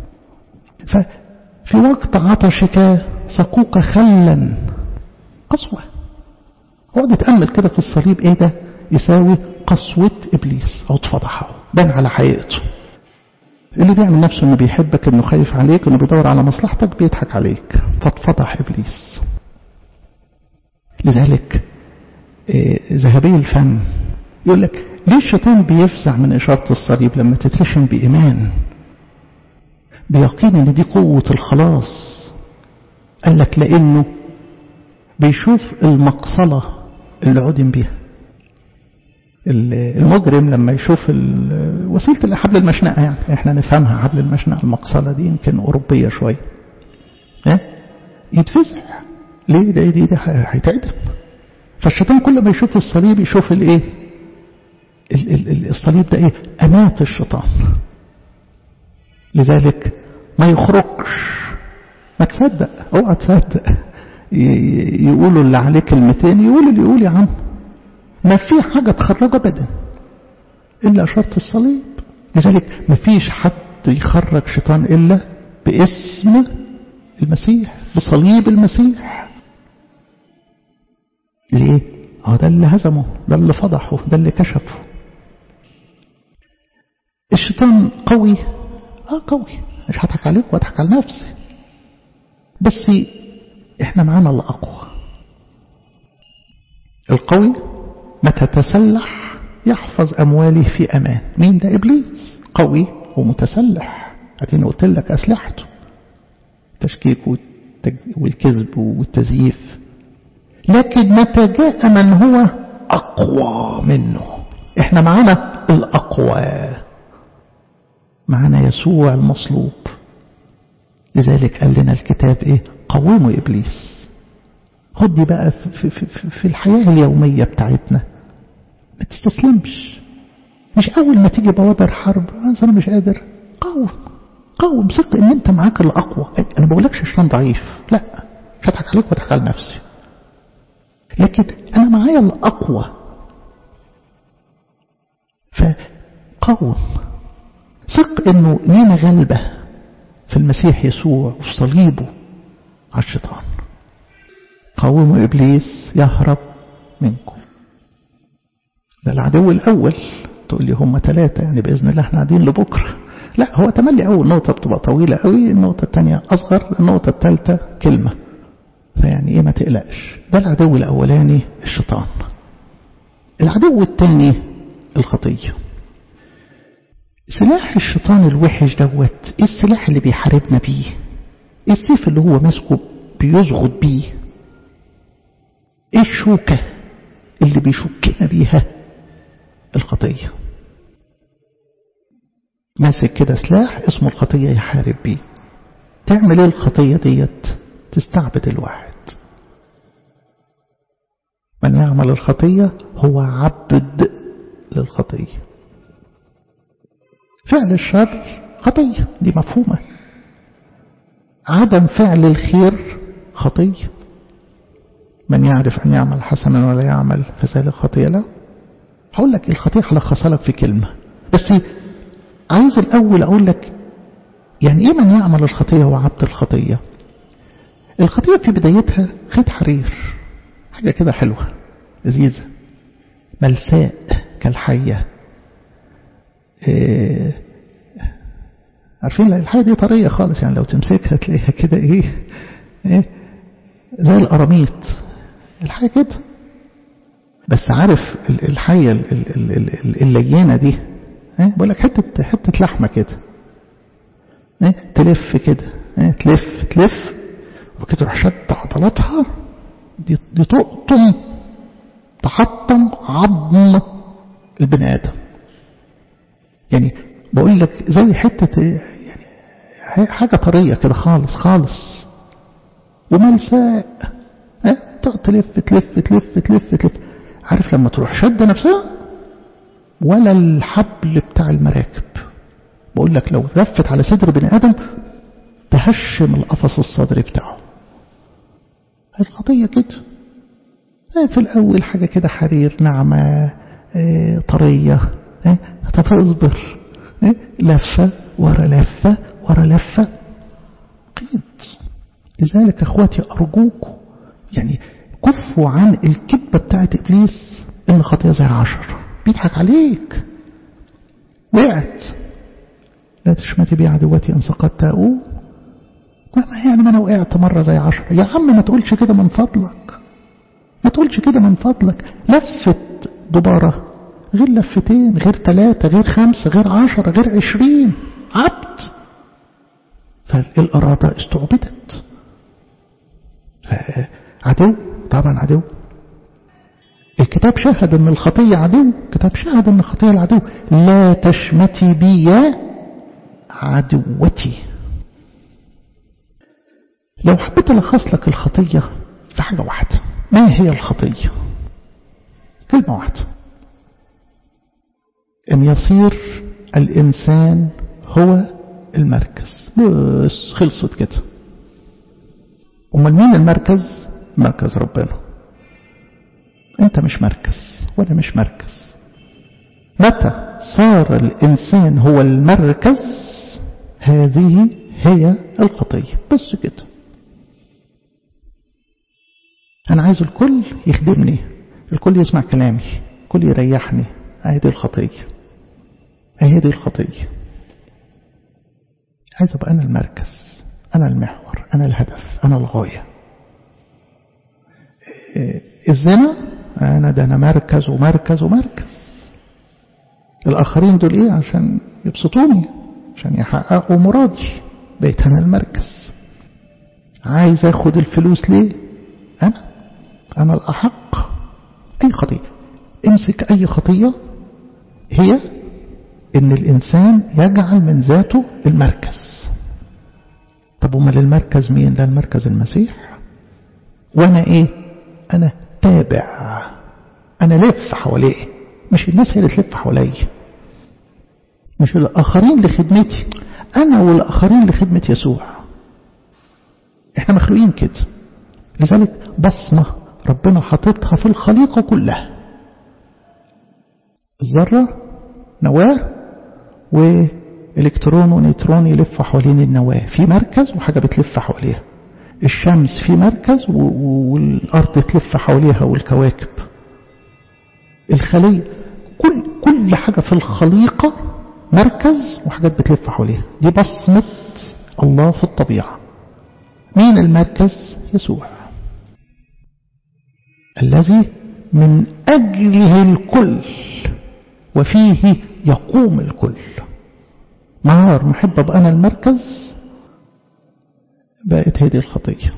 ففي وقت عطشك سقوك خلا قسوة اقعد اتأمل كده في الصليب ايه ده يساوي قسوة ابليس او اتفضحه بان على حقيقته اللي بيعمل نفسه انه بيحبك انه خايف عليك انه بيدور على مصلحتك بيضحك عليك فاتفضح ابليس لذلك ذهبي الفم يقول لك ليه الشيطان بيفزع من إشارة الصليب لما تترشم بإيمان بيقين ان دي قوة الخلاص قال لك لانه بيشوف المقصلة اللي عدم بيها المجرم لما يشوف وسيلة حبل المشنقة يعني احنا نفهمها حبل المشنقة المقصلة دي يمكن أوروبية شوية اه؟ يتفزع ليه ده دي ده هيتعدم فالشيطان كل ما يشوف الصليب يشوف الايه الصليب ده ايه امات الشيطان لذلك ما يخرجش ما تصدق اوعى تصدق يقولوا اللي عليه كلمتين يقول اللي يقول يا عم ما في حاجة تخرج أبدا إلا شرط الصليب لذلك ما فيش حد يخرج شيطان إلا باسم المسيح بصليب المسيح ليه؟ هو ده اللي هزمه ده اللي فضحه ده اللي كشفه الشيطان قوي اه قوي مش هضحك عليك واضحك على نفسي بس احنا معانا الأقوى القوي متى تسلح يحفظ أمواله في أمان مين ده إبليس قوي ومتسلح أدينا قلت لك أسلحته التشكيك والكذب والتزييف لكن متى جاء من هو أقوى منه احنا معانا الأقوى معانا يسوع المصلوب لذلك قال لنا الكتاب ايه قوموا إبليس خد دي بقى في, في, في, في الحياة اليومية بتاعتنا ما تستسلمش مش أول ما تيجي بوادر حرب أنا مش قادر قوم قوم ثق إن أنت معاك الأقوى أنا ما بقولكش شيطان ضعيف لا مش هضحك عليك وأضحك على نفسي لكن أنا معايا الأقوى فقوم ثق إنه لينا غلبة في المسيح يسوع وفي صليبه على الشيطان قوموا إبليس يهرب منكم ده العدو الأول تقول لي هم ثلاثة يعني بإذن الله احنا قاعدين لبكرة لا هو تملي أول نقطة بتبقى طويلة قوي النقطة الثانية أصغر النقطة الثالثة كلمة فيعني إيه ما تقلقش ده العدو الأولاني الشيطان العدو الثاني الخطية سلاح الشيطان الوحش دوت ايه السلاح اللي بيحاربنا بيه ايه السيف اللي هو ماسكه بيزغط بيه ايه الشوكة اللي بيشكنا بيها الخطية ماسك كده سلاح اسمه الخطية يحارب بيه تعمل ايه الخطية ديت تستعبد الواحد من يعمل الخطية هو عبد للخطية فعل الشر خطية دي مفهومة عدم فعل الخير خطية من يعرف أن يعمل حسنا ولا يعمل فذلك خطية له هقول لك الخطية هلخصها لك في كلمة بس عايز الأول أقول لك يعني إيه من يعمل الخطية هو عبد الخطية الخطية في بدايتها خيط حرير حاجة كده حلوة لذيذة ملساء كالحية إيه عارفين الحية دي طرية خالص يعني لو تمسكها تلاقيها كده ايه, إيه زي القراميط الحية كده بس عارف الحية اللينة دي إيه بقول لك حتة حتة لحمة كده إيه تلف كده إيه تلف تلف وكده تروح شد عضلاتها دي, دي تقطم تحطم عظم البني آدم يعني بقول لك زي حتة يعني حاجة طرية كده خالص خالص وملساء اه تقعد تلف تلف تلف تلف تلف عارف لما تروح شد نفسها ولا الحبل بتاع المراكب بقول لك لو لفت على صدر بني آدم تهشم القفص الصدري بتاعه الخطية كده في الأول حاجة كده حرير ناعمة اه طرية اه طب اصبر اه لفة ورا لفة ورا لفة قيد لذلك اخواتي أرجوكم يعني كفوا عن الكذبة بتاعت إبليس إن خطية زي عشر بيضحك عليك وقعت لا تشمتي بي عدوتي إن سقطت أقوم يعني ما أنا وقعت مرة زي عشر يا عم ما تقولش كده من فضلك ما تقولش كده من فضلك لفت دبارة غير لفتين غير ثلاثة غير خمسة غير عشرة غير عشرين عبد فالإرادة استعبدت فعدو طبعا عدو الكتاب شهد ان الخطية عدو الكتاب شهد ان الخطية العدو لا تشمتي بي يا عدوتي لو حبيت ألخص لك الخطية في حاجة واحدة ما هي الخطية كلمة واحدة أن يصير الإنسان هو المركز بس خلصت كده أمال مين المركز مركز ربنا أنت مش مركز ولا مش مركز متى صار الإنسان هو المركز هذه هي الخطية بس كده أنا عايز الكل يخدمني الكل يسمع كلامي الكل يريحني أهي دي الخطية أهي دي الخطية عايز أبقى أنا المركز أنا المحور أنا الهدف أنا الغاية الزنا أنا ده أنا مركز ومركز ومركز الآخرين دول إيه عشان يبسطوني عشان يحققوا مرادي بقيت أنا المركز عايز أخد الفلوس ليه أنا أنا الأحق أي خطية امسك أي خطية هي إن الإنسان يجعل من ذاته المركز طب وما للمركز مين لا المركز المسيح وأنا إيه أنا تابع أنا لف حواليه مش الناس هي اللي تلف حواليا مش الآخرين لخدمتي أنا والآخرين لخدمة يسوع إحنا مخلوقين كده لذلك بصمة ربنا حاططها في الخليقة كلها الذرة نواة وإلكترون ونيوترون يلف حوالين النواة في مركز وحاجة بتلف حواليها الشمس في مركز والأرض تلف حواليها والكواكب الخلية كل كل حاجة في الخليقة مركز وحاجات بتلف حواليها دي بصمة الله في الطبيعة مين المركز يسوع الذي من أجله الكل وفيه يقوم الكل نهار محب أبقى أنا المركز بقت هذه الخطية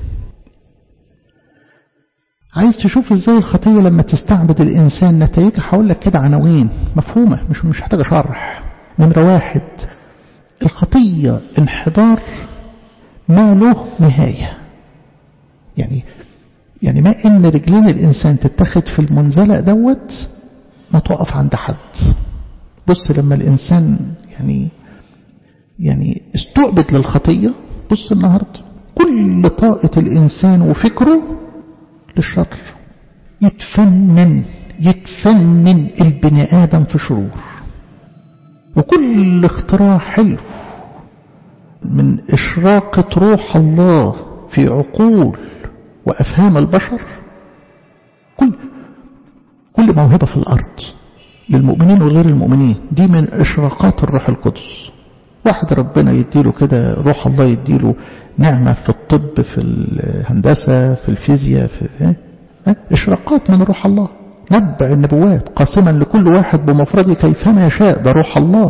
عايز تشوف ازاي الخطية لما تستعبد الإنسان نتائجها هقول لك كده عناوين مفهومة مش مش محتاجة شرح نمرة واحد الخطية انحدار ما له نهاية يعني يعني ما إن رجلين الإنسان تتخذ في المنزلق دوت ما تقف عند حد بص لما الإنسان يعني يعني استعبد للخطية بص النهاردة كل طاقة الإنسان وفكره للشر يتفنن يتفنن البني آدم في شرور وكل اختراع حلو من إشراقة روح الله في عقول وأفهام البشر كل كل موهبة في الأرض للمؤمنين وغير المؤمنين دي من إشراقات الروح القدس واحد ربنا يديله كده روح الله يديله نعمة في الطب في الهندسة في الفيزياء في إشراقات من روح الله نبع النبوات قاسما لكل واحد بمفرده كيفما يشاء ده روح الله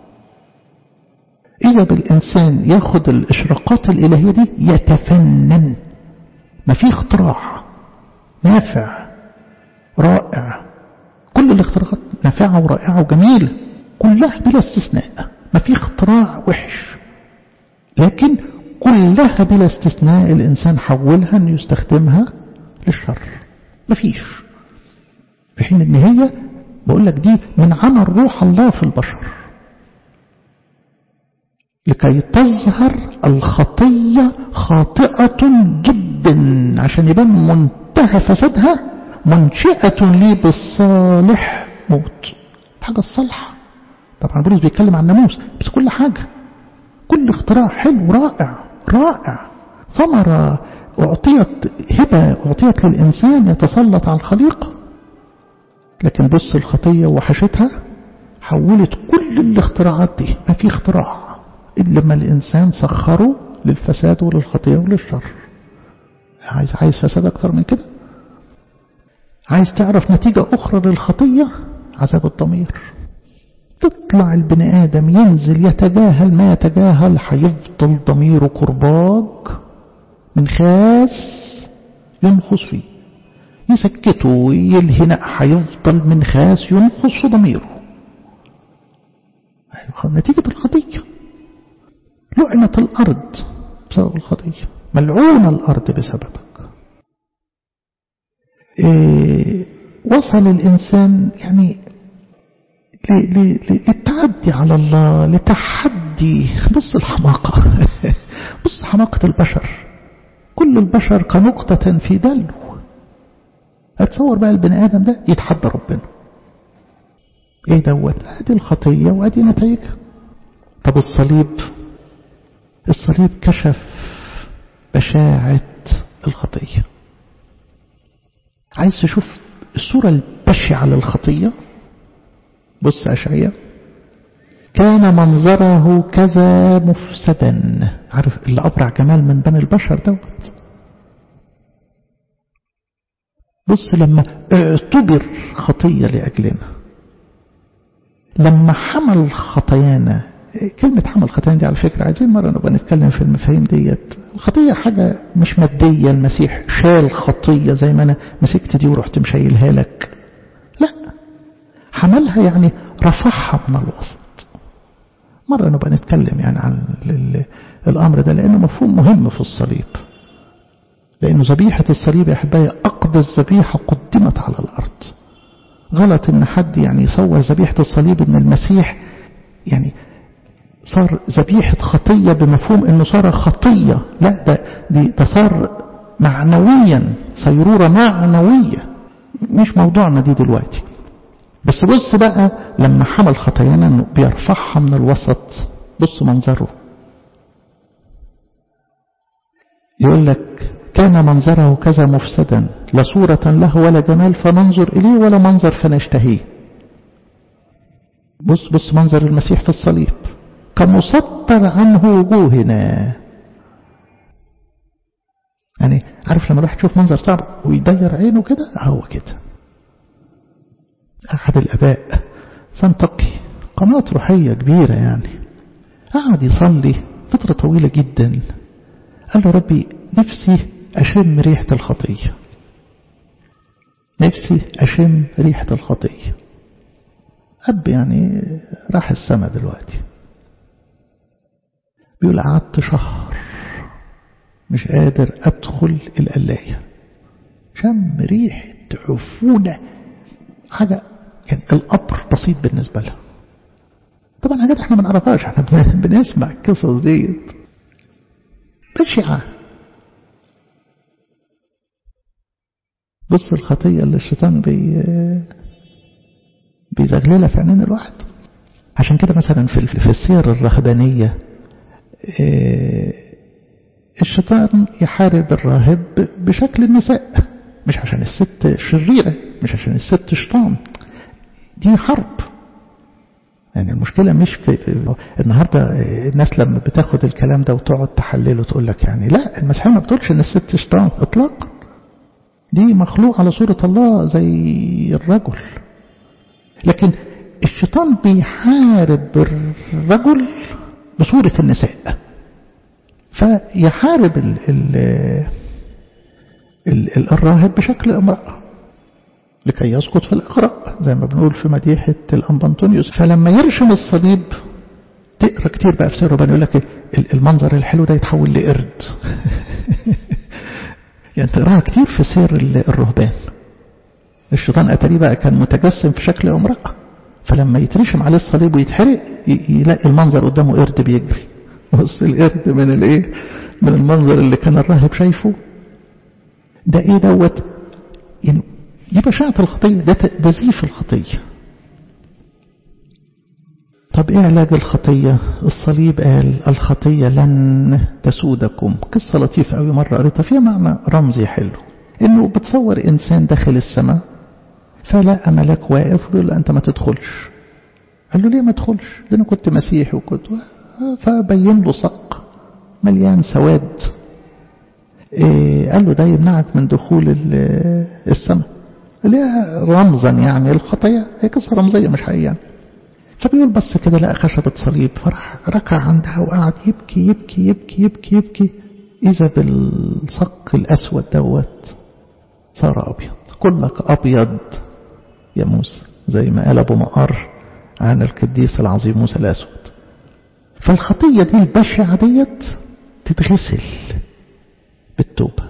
إذا بالإنسان ياخد الإشراقات الإلهية دي يتفنن ما في اختراع نافع رائع كل الاختراعات نافعة ورائعة وجميلة كلها بلا استثناء ما في اختراع وحش لكن كلها بلا استثناء الإنسان حولها أن يستخدمها للشر ما فيش في حين ان هي بقول لك دي من عمل روح الله في البشر لكي تظهر الخطية خاطئة جدا عشان يبان منتهى فسادها منشئة لي بالصالح موت الحاجة الصالحة طبعا بولس بيتكلم عن الناموس بس كل حاجة كل اختراع حلو رائع رائع ثمرة أعطيت هبة أعطيت للإنسان يتسلط على الخليقة لكن بص الخطية وحشتها حولت كل الاختراعات دي ما في اختراع إلا لما الإنسان سخره للفساد وللخطية وللشر عايز عايز فساد أكتر من كده عايز تعرف نتيجة أخرى للخطية عذاب الضمير تطلع البني آدم ينزل يتجاهل ما يتجاهل هيفضل ضميره كرباج من خاس ينخص فيه يسكته يلهي هيفضل من خاس ينخص في ضميره نتيجة الخطية لعنت الأرض بسبب الخطية ملعونة الأرض بسببك إيه وصل الإنسان يعني للتعدي على الله لتحدي حد بص الحماقة بص حماقة البشر كل البشر كنقطة في دلو اتصور بقى البني آدم ده يتحدى ربنا ايه دوت ادي الخطية وادي نتائجها طب الصليب الصليب كشف بشاعة الخطية عايز تشوف الصورة البشعة للخطية بص أشعية كان منظره كذا مفسدا عارف اللي أبرع جمال من بني البشر دوت بص لما اعتبر خطية لأجلنا لما حمل خطايانا كلمة حمل خطايانا دي على فكرة عايزين مرة نبقى نتكلم في المفاهيم ديت الخطية حاجة مش مادية المسيح شال خطية زي ما أنا مسكت دي ورحت مشيلها لك لا حملها يعني رفعها من الوسط مرة نبقى نتكلم يعني عن الأمر ده لأنه مفهوم مهم في الصليب لأنه ذبيحة الصليب يا أحبائي أقدس ذبيحة قدمت على الأرض غلط إن حد يعني يصور ذبيحة الصليب إن المسيح يعني صار ذبيحة خطية بمفهوم إنه صار خطية لا ده دي ده صار معنويا صيرورة معنوية مش موضوعنا دي دلوقتي بس بص بقى لما حمل خطايانا انه بيرفعها من الوسط بص منظره يقول لك كان منظره كذا مفسدا لا صورة له ولا جمال فننظر إليه ولا منظر فنشتهيه بص بص منظر المسيح في الصليب كمسطر عنه وجوهنا يعني عارف لما الواحد يشوف منظر صعب ويدير عينه كده هو كده أحد الأباء سنتقي قناة روحية كبيرة يعني قعد يصلي فترة طويلة جدا قال له ربي نفسي أشم ريحة الخطية نفسي أشم ريحة الخطية أب يعني راح السما دلوقتي بيقول قعدت شهر مش قادر أدخل القلاية شم ريحة عفونة حاجة يعني القبر بسيط بالنسبة لها طبعا حاجات احنا ما نعرفهاش احنا بنسمع القصص ديت بشعة بص الخطية اللي الشيطان بي بيزغللها في عينين الواحد عشان كده مثلا في في السير الرهبانية الشيطان يحارب الراهب بشكل النساء مش عشان الست شريرة مش عشان الست شيطان دي حرب يعني المشكلة مش في, في النهاردة الناس لما بتاخد الكلام ده وتقعد تحلله تقول لك يعني لا المسيحية ما بتقولش ان الست شيطان اطلاقا دي مخلوق على صورة الله زي الرجل لكن الشيطان بيحارب الرجل بصورة النساء فيحارب ال ال ال الراهب بشكل امرأة لكي يسقط في الإغراء زي ما بنقول في مديحة الأنبنطونيوس فلما يرشم الصليب تقرأ كتير بقى في سير ربنا يقول لك المنظر الحلو ده يتحول لقرد يعني تقراها كتير في سير الرهبان الشيطان أتاري بقى كان متجسم في شكل امرأة فلما يترشم عليه الصليب ويتحرق يلاقي المنظر قدامه قرد بيجري بص القرد من الايه من المنظر اللي كان الراهب شايفه ده ايه دوت يعني دي بشاعة الخطية ده تزييف الخطية طب ايه علاج الخطية الصليب قال الخطية لن تسودكم قصة لطيفة قوي مرة قريتها فيها معنى رمزي حلو انه بتصور انسان داخل السماء فلا ملاك واقف بيقول له انت ما تدخلش قال له ليه ما تدخلش ده انا كنت مسيحي وكنت فبين له صق مليان سواد إيه قال له ده يمنعك من دخول السماء اللي هي رمزا يعني الخطايا هي قصة رمزية مش حقيقية يعني. فبيقول بس كده لقى خشبة صليب فراح ركع عندها وقعد يبكي يبكي يبكي يبكي يبكي إذا بالصق الأسود دوت صار أبيض كلك أبيض يا موسى زي ما قال أبو مقر عن القديس العظيم موسى الأسود فالخطية دي البشعة ديت تتغسل بالتوبة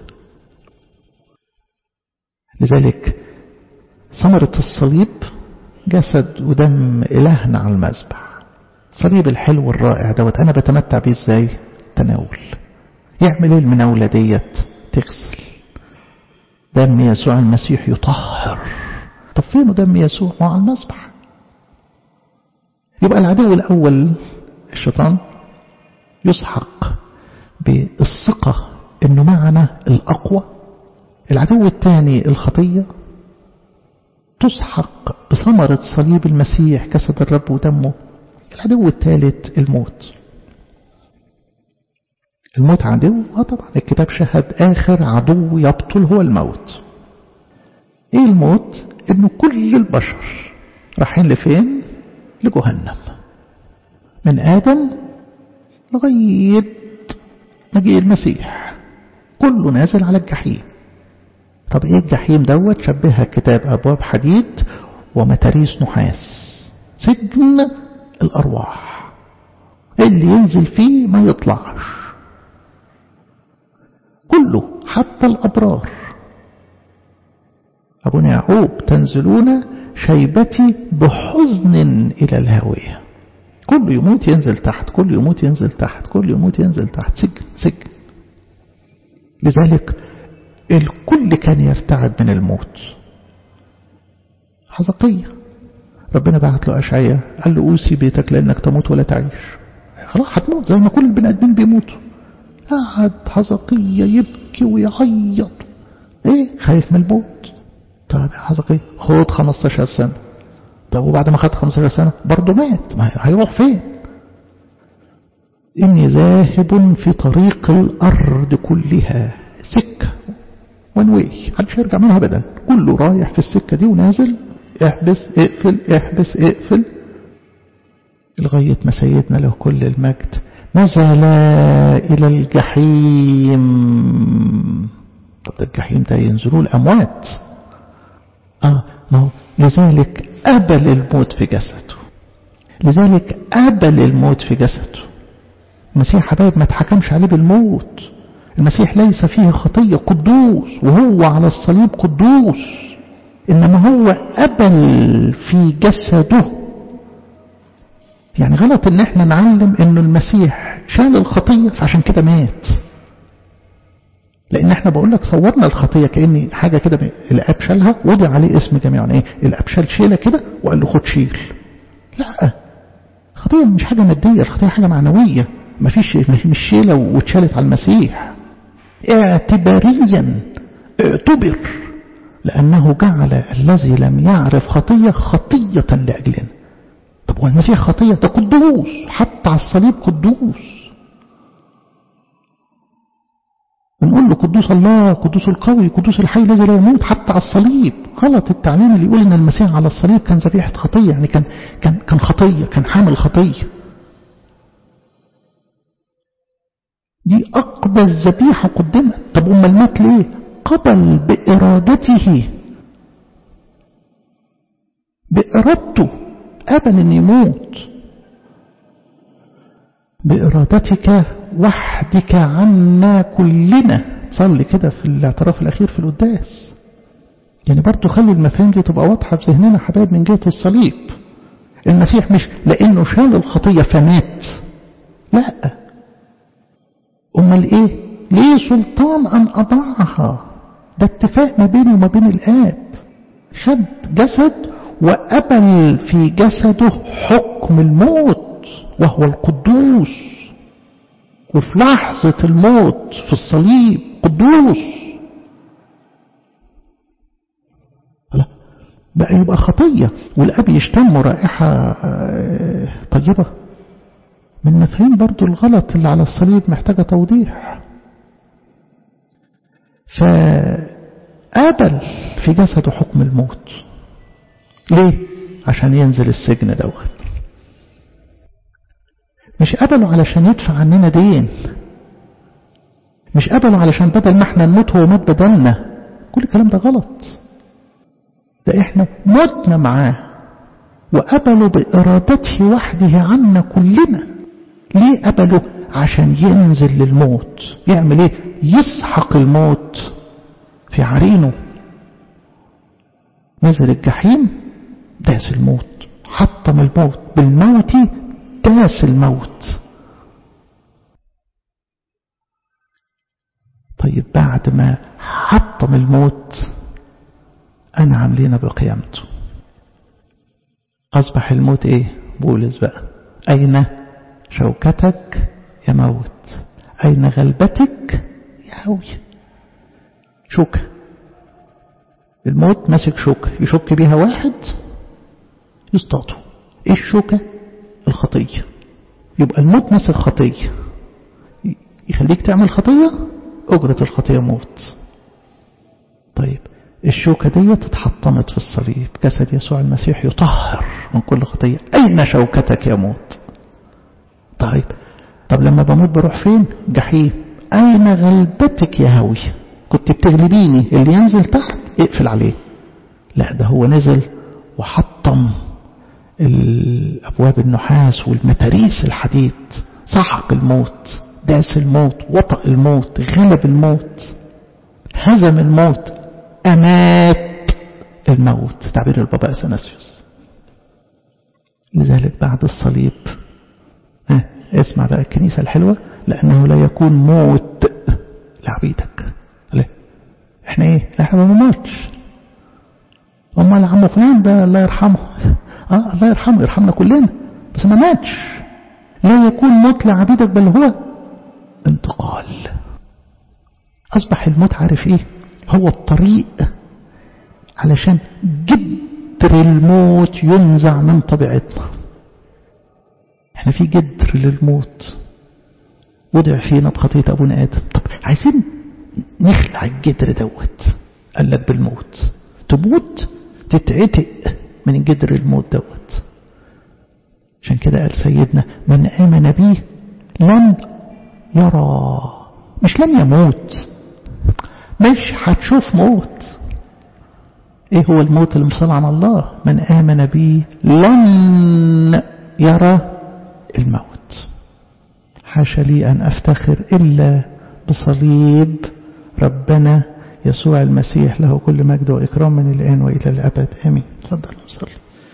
لذلك ثمرة الصليب جسد ودم إلهنا على المذبح صليب الحلو الرائع دوت أنا بتمتع بيه إزاي تناول يعمل ايه المناولة ديت تغسل دم يسوع المسيح يطهر طب فين دم يسوع مع المسبح يبقى العدو الأول الشيطان يسحق بالثقة انه معنا الأقوى العدو الثاني الخطية تسحق بثمرة صليب المسيح جسد الرب ودمه العدو الثالث الموت الموت عدو اه طبعا الكتاب شهد آخر عدو يبطل هو الموت ايه الموت انه كل البشر رايحين لفين لجهنم من آدم لغاية مجيء المسيح كله نازل على الجحيم طب ايه الجحيم دوت شبهها الكتاب ابواب حديد ومتاريس نحاس سجن الارواح اللي ينزل فيه ما يطلعش كله حتى الابرار ابونا يعقوب تنزلون شيبتي بحزن الى الهاويه كله يموت ينزل تحت كله يموت ينزل تحت كله يموت ينزل تحت سجن سجن لذلك الكل كان يرتعب من الموت حزقية ربنا بعت له أشعية قال له أوصي بيتك لأنك تموت ولا تعيش خلاص هتموت زي ما كل البني آدمين بيموتوا قعد حزقية يبكي ويعيط ايه خايف من الموت طب يا حزقية خد 15 سنة طب وبعد ما خد 15 سنة برضه مات ما هيروح فين إني ذاهب في طريق الأرض كلها سكة ونوي محدش يرجع منها أبدا كله رايح في السكة دي ونازل احبس اقفل احبس اقفل لغاية ما سيدنا له كل المجد نزل إلى الجحيم طب ده الجحيم ده ينزلوا الأموات آه ما هو لذلك أبل الموت في جسده لذلك أبل الموت في جسده المسيح حبايب ما تحكمش عليه بالموت المسيح ليس فيه خطية قدوس وهو على الصليب قدوس إنما هو أبل في جسده يعني غلط إن احنا نعلم إنه المسيح شال الخطية فعشان كده مات لأن احنا بقول لك صورنا الخطية كأن حاجة كده الأب شالها وضع عليه اسم جميعا ايه الأب شال شيلة كده وقال له خد شيل لا الخطية مش حاجة مادية الخطية حاجة معنوية مفيش مش شيلة واتشالت على المسيح اعتباريا اعتبر لأنه جعل الذي لم يعرف خطية خطية لأجلنا طب والمسيح خطية ده قدوس حتى على الصليب قدوس ونقول له قدوس الله قدوس القوي قدوس الحي الذي لا يموت حتى على الصليب غلط التعليم اللي يقول ان المسيح على الصليب كان ذبيحة خطية يعني كان كان كان خطية كان حامل خطية دي أقدس ذبيحة قدمت طب أما المات ليه قبل بإرادته بإرادته قبل أن يموت بإرادتك وحدك عنا كلنا صلي كده في الاعتراف الأخير في القداس يعني برضو خلي المفاهيم دي تبقى واضحة في ذهننا حبايب من جهة الصليب المسيح مش لأنه شال الخطية فمات لا أمال إيه ليه سلطان أن أضعها ده اتفاق ما بيني وما بين الآب شد جسد وقبل في جسده حكم الموت وهو القدوس وفي لحظة الموت في الصليب قدوس لا بقى يبقى خطية والأب يشتم رائحة طيبة من مفاهيم برضو الغلط اللي على الصليب محتاجة توضيح فقابل في جسده حكم الموت ليه عشان ينزل السجن دوت مش قبله علشان يدفع عننا دين مش قبله علشان بدل ما احنا نموت هو مات بدلنا كل الكلام ده غلط ده احنا متنا معاه وقبلوا بإرادته وحده عنا كلنا ليه قبله عشان ينزل للموت يعمل ايه يسحق الموت في عرينه نزل الجحيم داس الموت حطم الموت بالموت داس الموت طيب بعد ما حطم الموت أنعم لنا بقيامته أصبح الموت إيه بولس بقى أين شوكتك يا موت أين غلبتك يا هوي شوكة الموت ماسك شوكة يشك بيها واحد يصطاده ايه الشوكة الخطية يبقى الموت ماسك خطية يخليك تعمل خطية أجرة الخطية موت طيب الشوكة دي اتحطمت في الصليب جسد يسوع المسيح يطهر من كل خطية أين شوكتك يا موت طيب طب لما بموت بروح فين جحيم أين غلبتك يا هوي كنت بتغلبيني اللي ينزل تحت اقفل عليه لا ده هو نزل وحطم الأبواب النحاس والمتاريس الحديد سحق الموت داس الموت وطأ الموت غلب الموت هزم الموت أمات الموت تعبير البابا أثناسيوس لذلك بعد الصليب ها اسمع بقى الكنيسة الحلوة لأنه لا يكون موت لعبيدك ليه احنا ايه احنا ما بنموتش امال عمو فلان ده الله يرحمه اه الله يرحمه يرحمنا كلنا بس ما ماتش لا يكون موت لعبيدك بل هو انتقال اصبح الموت عارف ايه هو الطريق علشان جدر الموت ينزع من طبيعتنا احنا في جدر للموت وضع فينا بخطية أبونا آدم طب عايزين نخلع الجدر دوت قال لك بالموت تموت تتعتق من جدر الموت دوت عشان كده قال سيدنا من آمن به لن يرى مش لن يموت مش هتشوف موت ايه هو الموت اللي مصنع عن الله من آمن به لن يرى الموت حاشا لي أن أفتخر إلا بصليب ربنا يسوع المسيح له كل مجد وإكرام من الآن وإلى الأبد آمين تفضل نصلي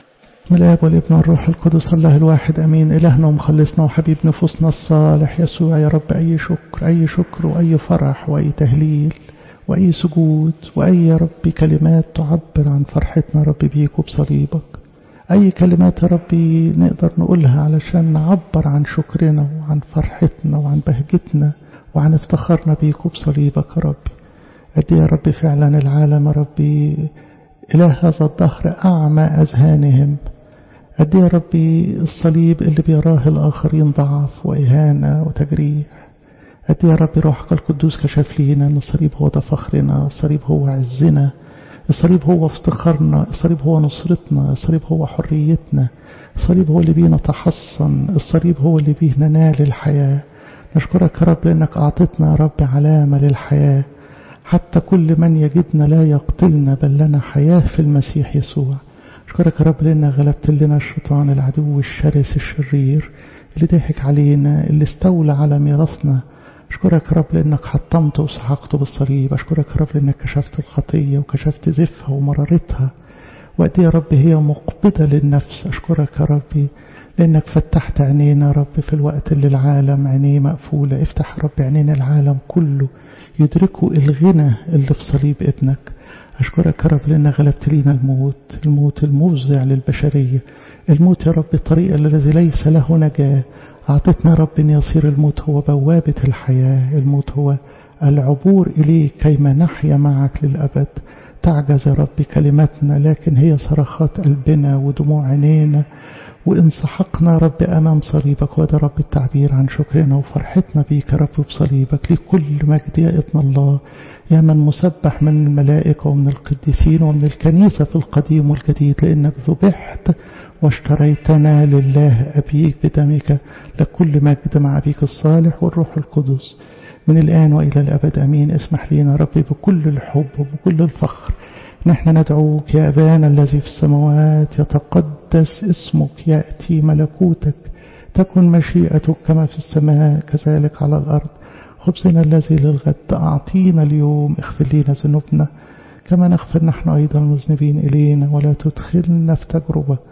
من الآب والابن والروح القدس الله الواحد أمين إلهنا ومخلصنا وحبيب نفوسنا الصالح يسوع يا رب أي شكر أي شكر وأي فرح وأي تهليل وأي سجود وأي يا رب كلمات تعبر عن فرحتنا رب بيك وبصليبك أي كلمات يا ربي نقدر نقولها علشان نعبر عن شكرنا وعن فرحتنا وعن بهجتنا وعن افتخارنا بيك وبصليبك يا ربي أدي يا ربي فعلا العالم يا ربي إله هذا الدهر أعمى أذهانهم أدي يا ربي الصليب اللي بيراه الآخرين ضعف وإهانة وتجريح أدي يا ربي روحك القدوس كشف لينا أن الصليب هو ده فخرنا الصليب هو عزنا الصليب هو افتخارنا الصليب هو نصرتنا الصليب هو حريتنا الصليب هو اللي بيه نتحصن الصليب هو اللي بيه ننال الحياة نشكرك يا رب لأنك أعطتنا يا رب علامة للحياة حتى كل من يجدنا لا يقتلنا بل لنا حياة في المسيح يسوع أشكرك يا رب لأنك غلبت لنا الشيطان العدو الشرس الشرير اللي ضحك علينا اللي استولى على ميراثنا أشكرك يا رب لأنك حطمت وسحقت بالصليب أشكرك يا رب لأنك كشفت الخطية وكشفت زفها ومرارتها وقد يا رب هي مقبضة للنفس أشكرك يا ربي لأنك فتحت عينينا يا رب في الوقت اللي العالم عينيه مقفولة افتح يا رب عينينا العالم كله يدركوا الغنى اللي في صليب ابنك أشكرك يا رب لأنك غلبت لينا الموت الموت الموزع للبشرية الموت يا رب الطريق الذي ليس له نجاة أعطتنا رب أن يصير الموت هو بوابة الحياة الموت هو العبور إليك كيما نحيا معك للأبد تعجز يا رب كلماتنا لكن هي صرخات قلبنا ودموع عينينا وإن سحقنا رب أمام صليبك وده رب التعبير عن شكرنا وفرحتنا بيك يا رب بصليبك لكل مجد يا ابن الله يا من مسبح من الملائكة ومن القديسين ومن الكنيسة في القديم والجديد لأنك ذبحت واشتريتنا لله أبيك بدمك لكل مجد مع أبيك الصالح والروح القدس من الآن وإلى الأبد أمين اسمح لنا ربي بكل الحب وبكل الفخر نحن ندعوك يا أبانا الذي في السماوات يتقدس اسمك يأتي ملكوتك تكن مشيئتك كما في السماء كذلك على الأرض خبزنا الذي للغد أعطينا اليوم اغفر لنا ذنوبنا كما نغفر نحن أيضا المذنبين إلينا ولا تدخلنا في تجربة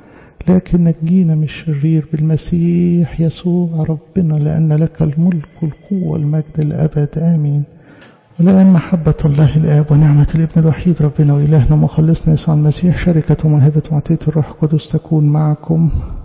لكن نجينا من الشرير بالمسيح يسوع ربنا لأن لك الملك والقوة والمجد الأبد آمين ولأن محبة الله الآب ونعمة الابن الوحيد ربنا وإلهنا مخلصنا يسوع المسيح شركة ومهبة وعطية الروح القدس تكون معكم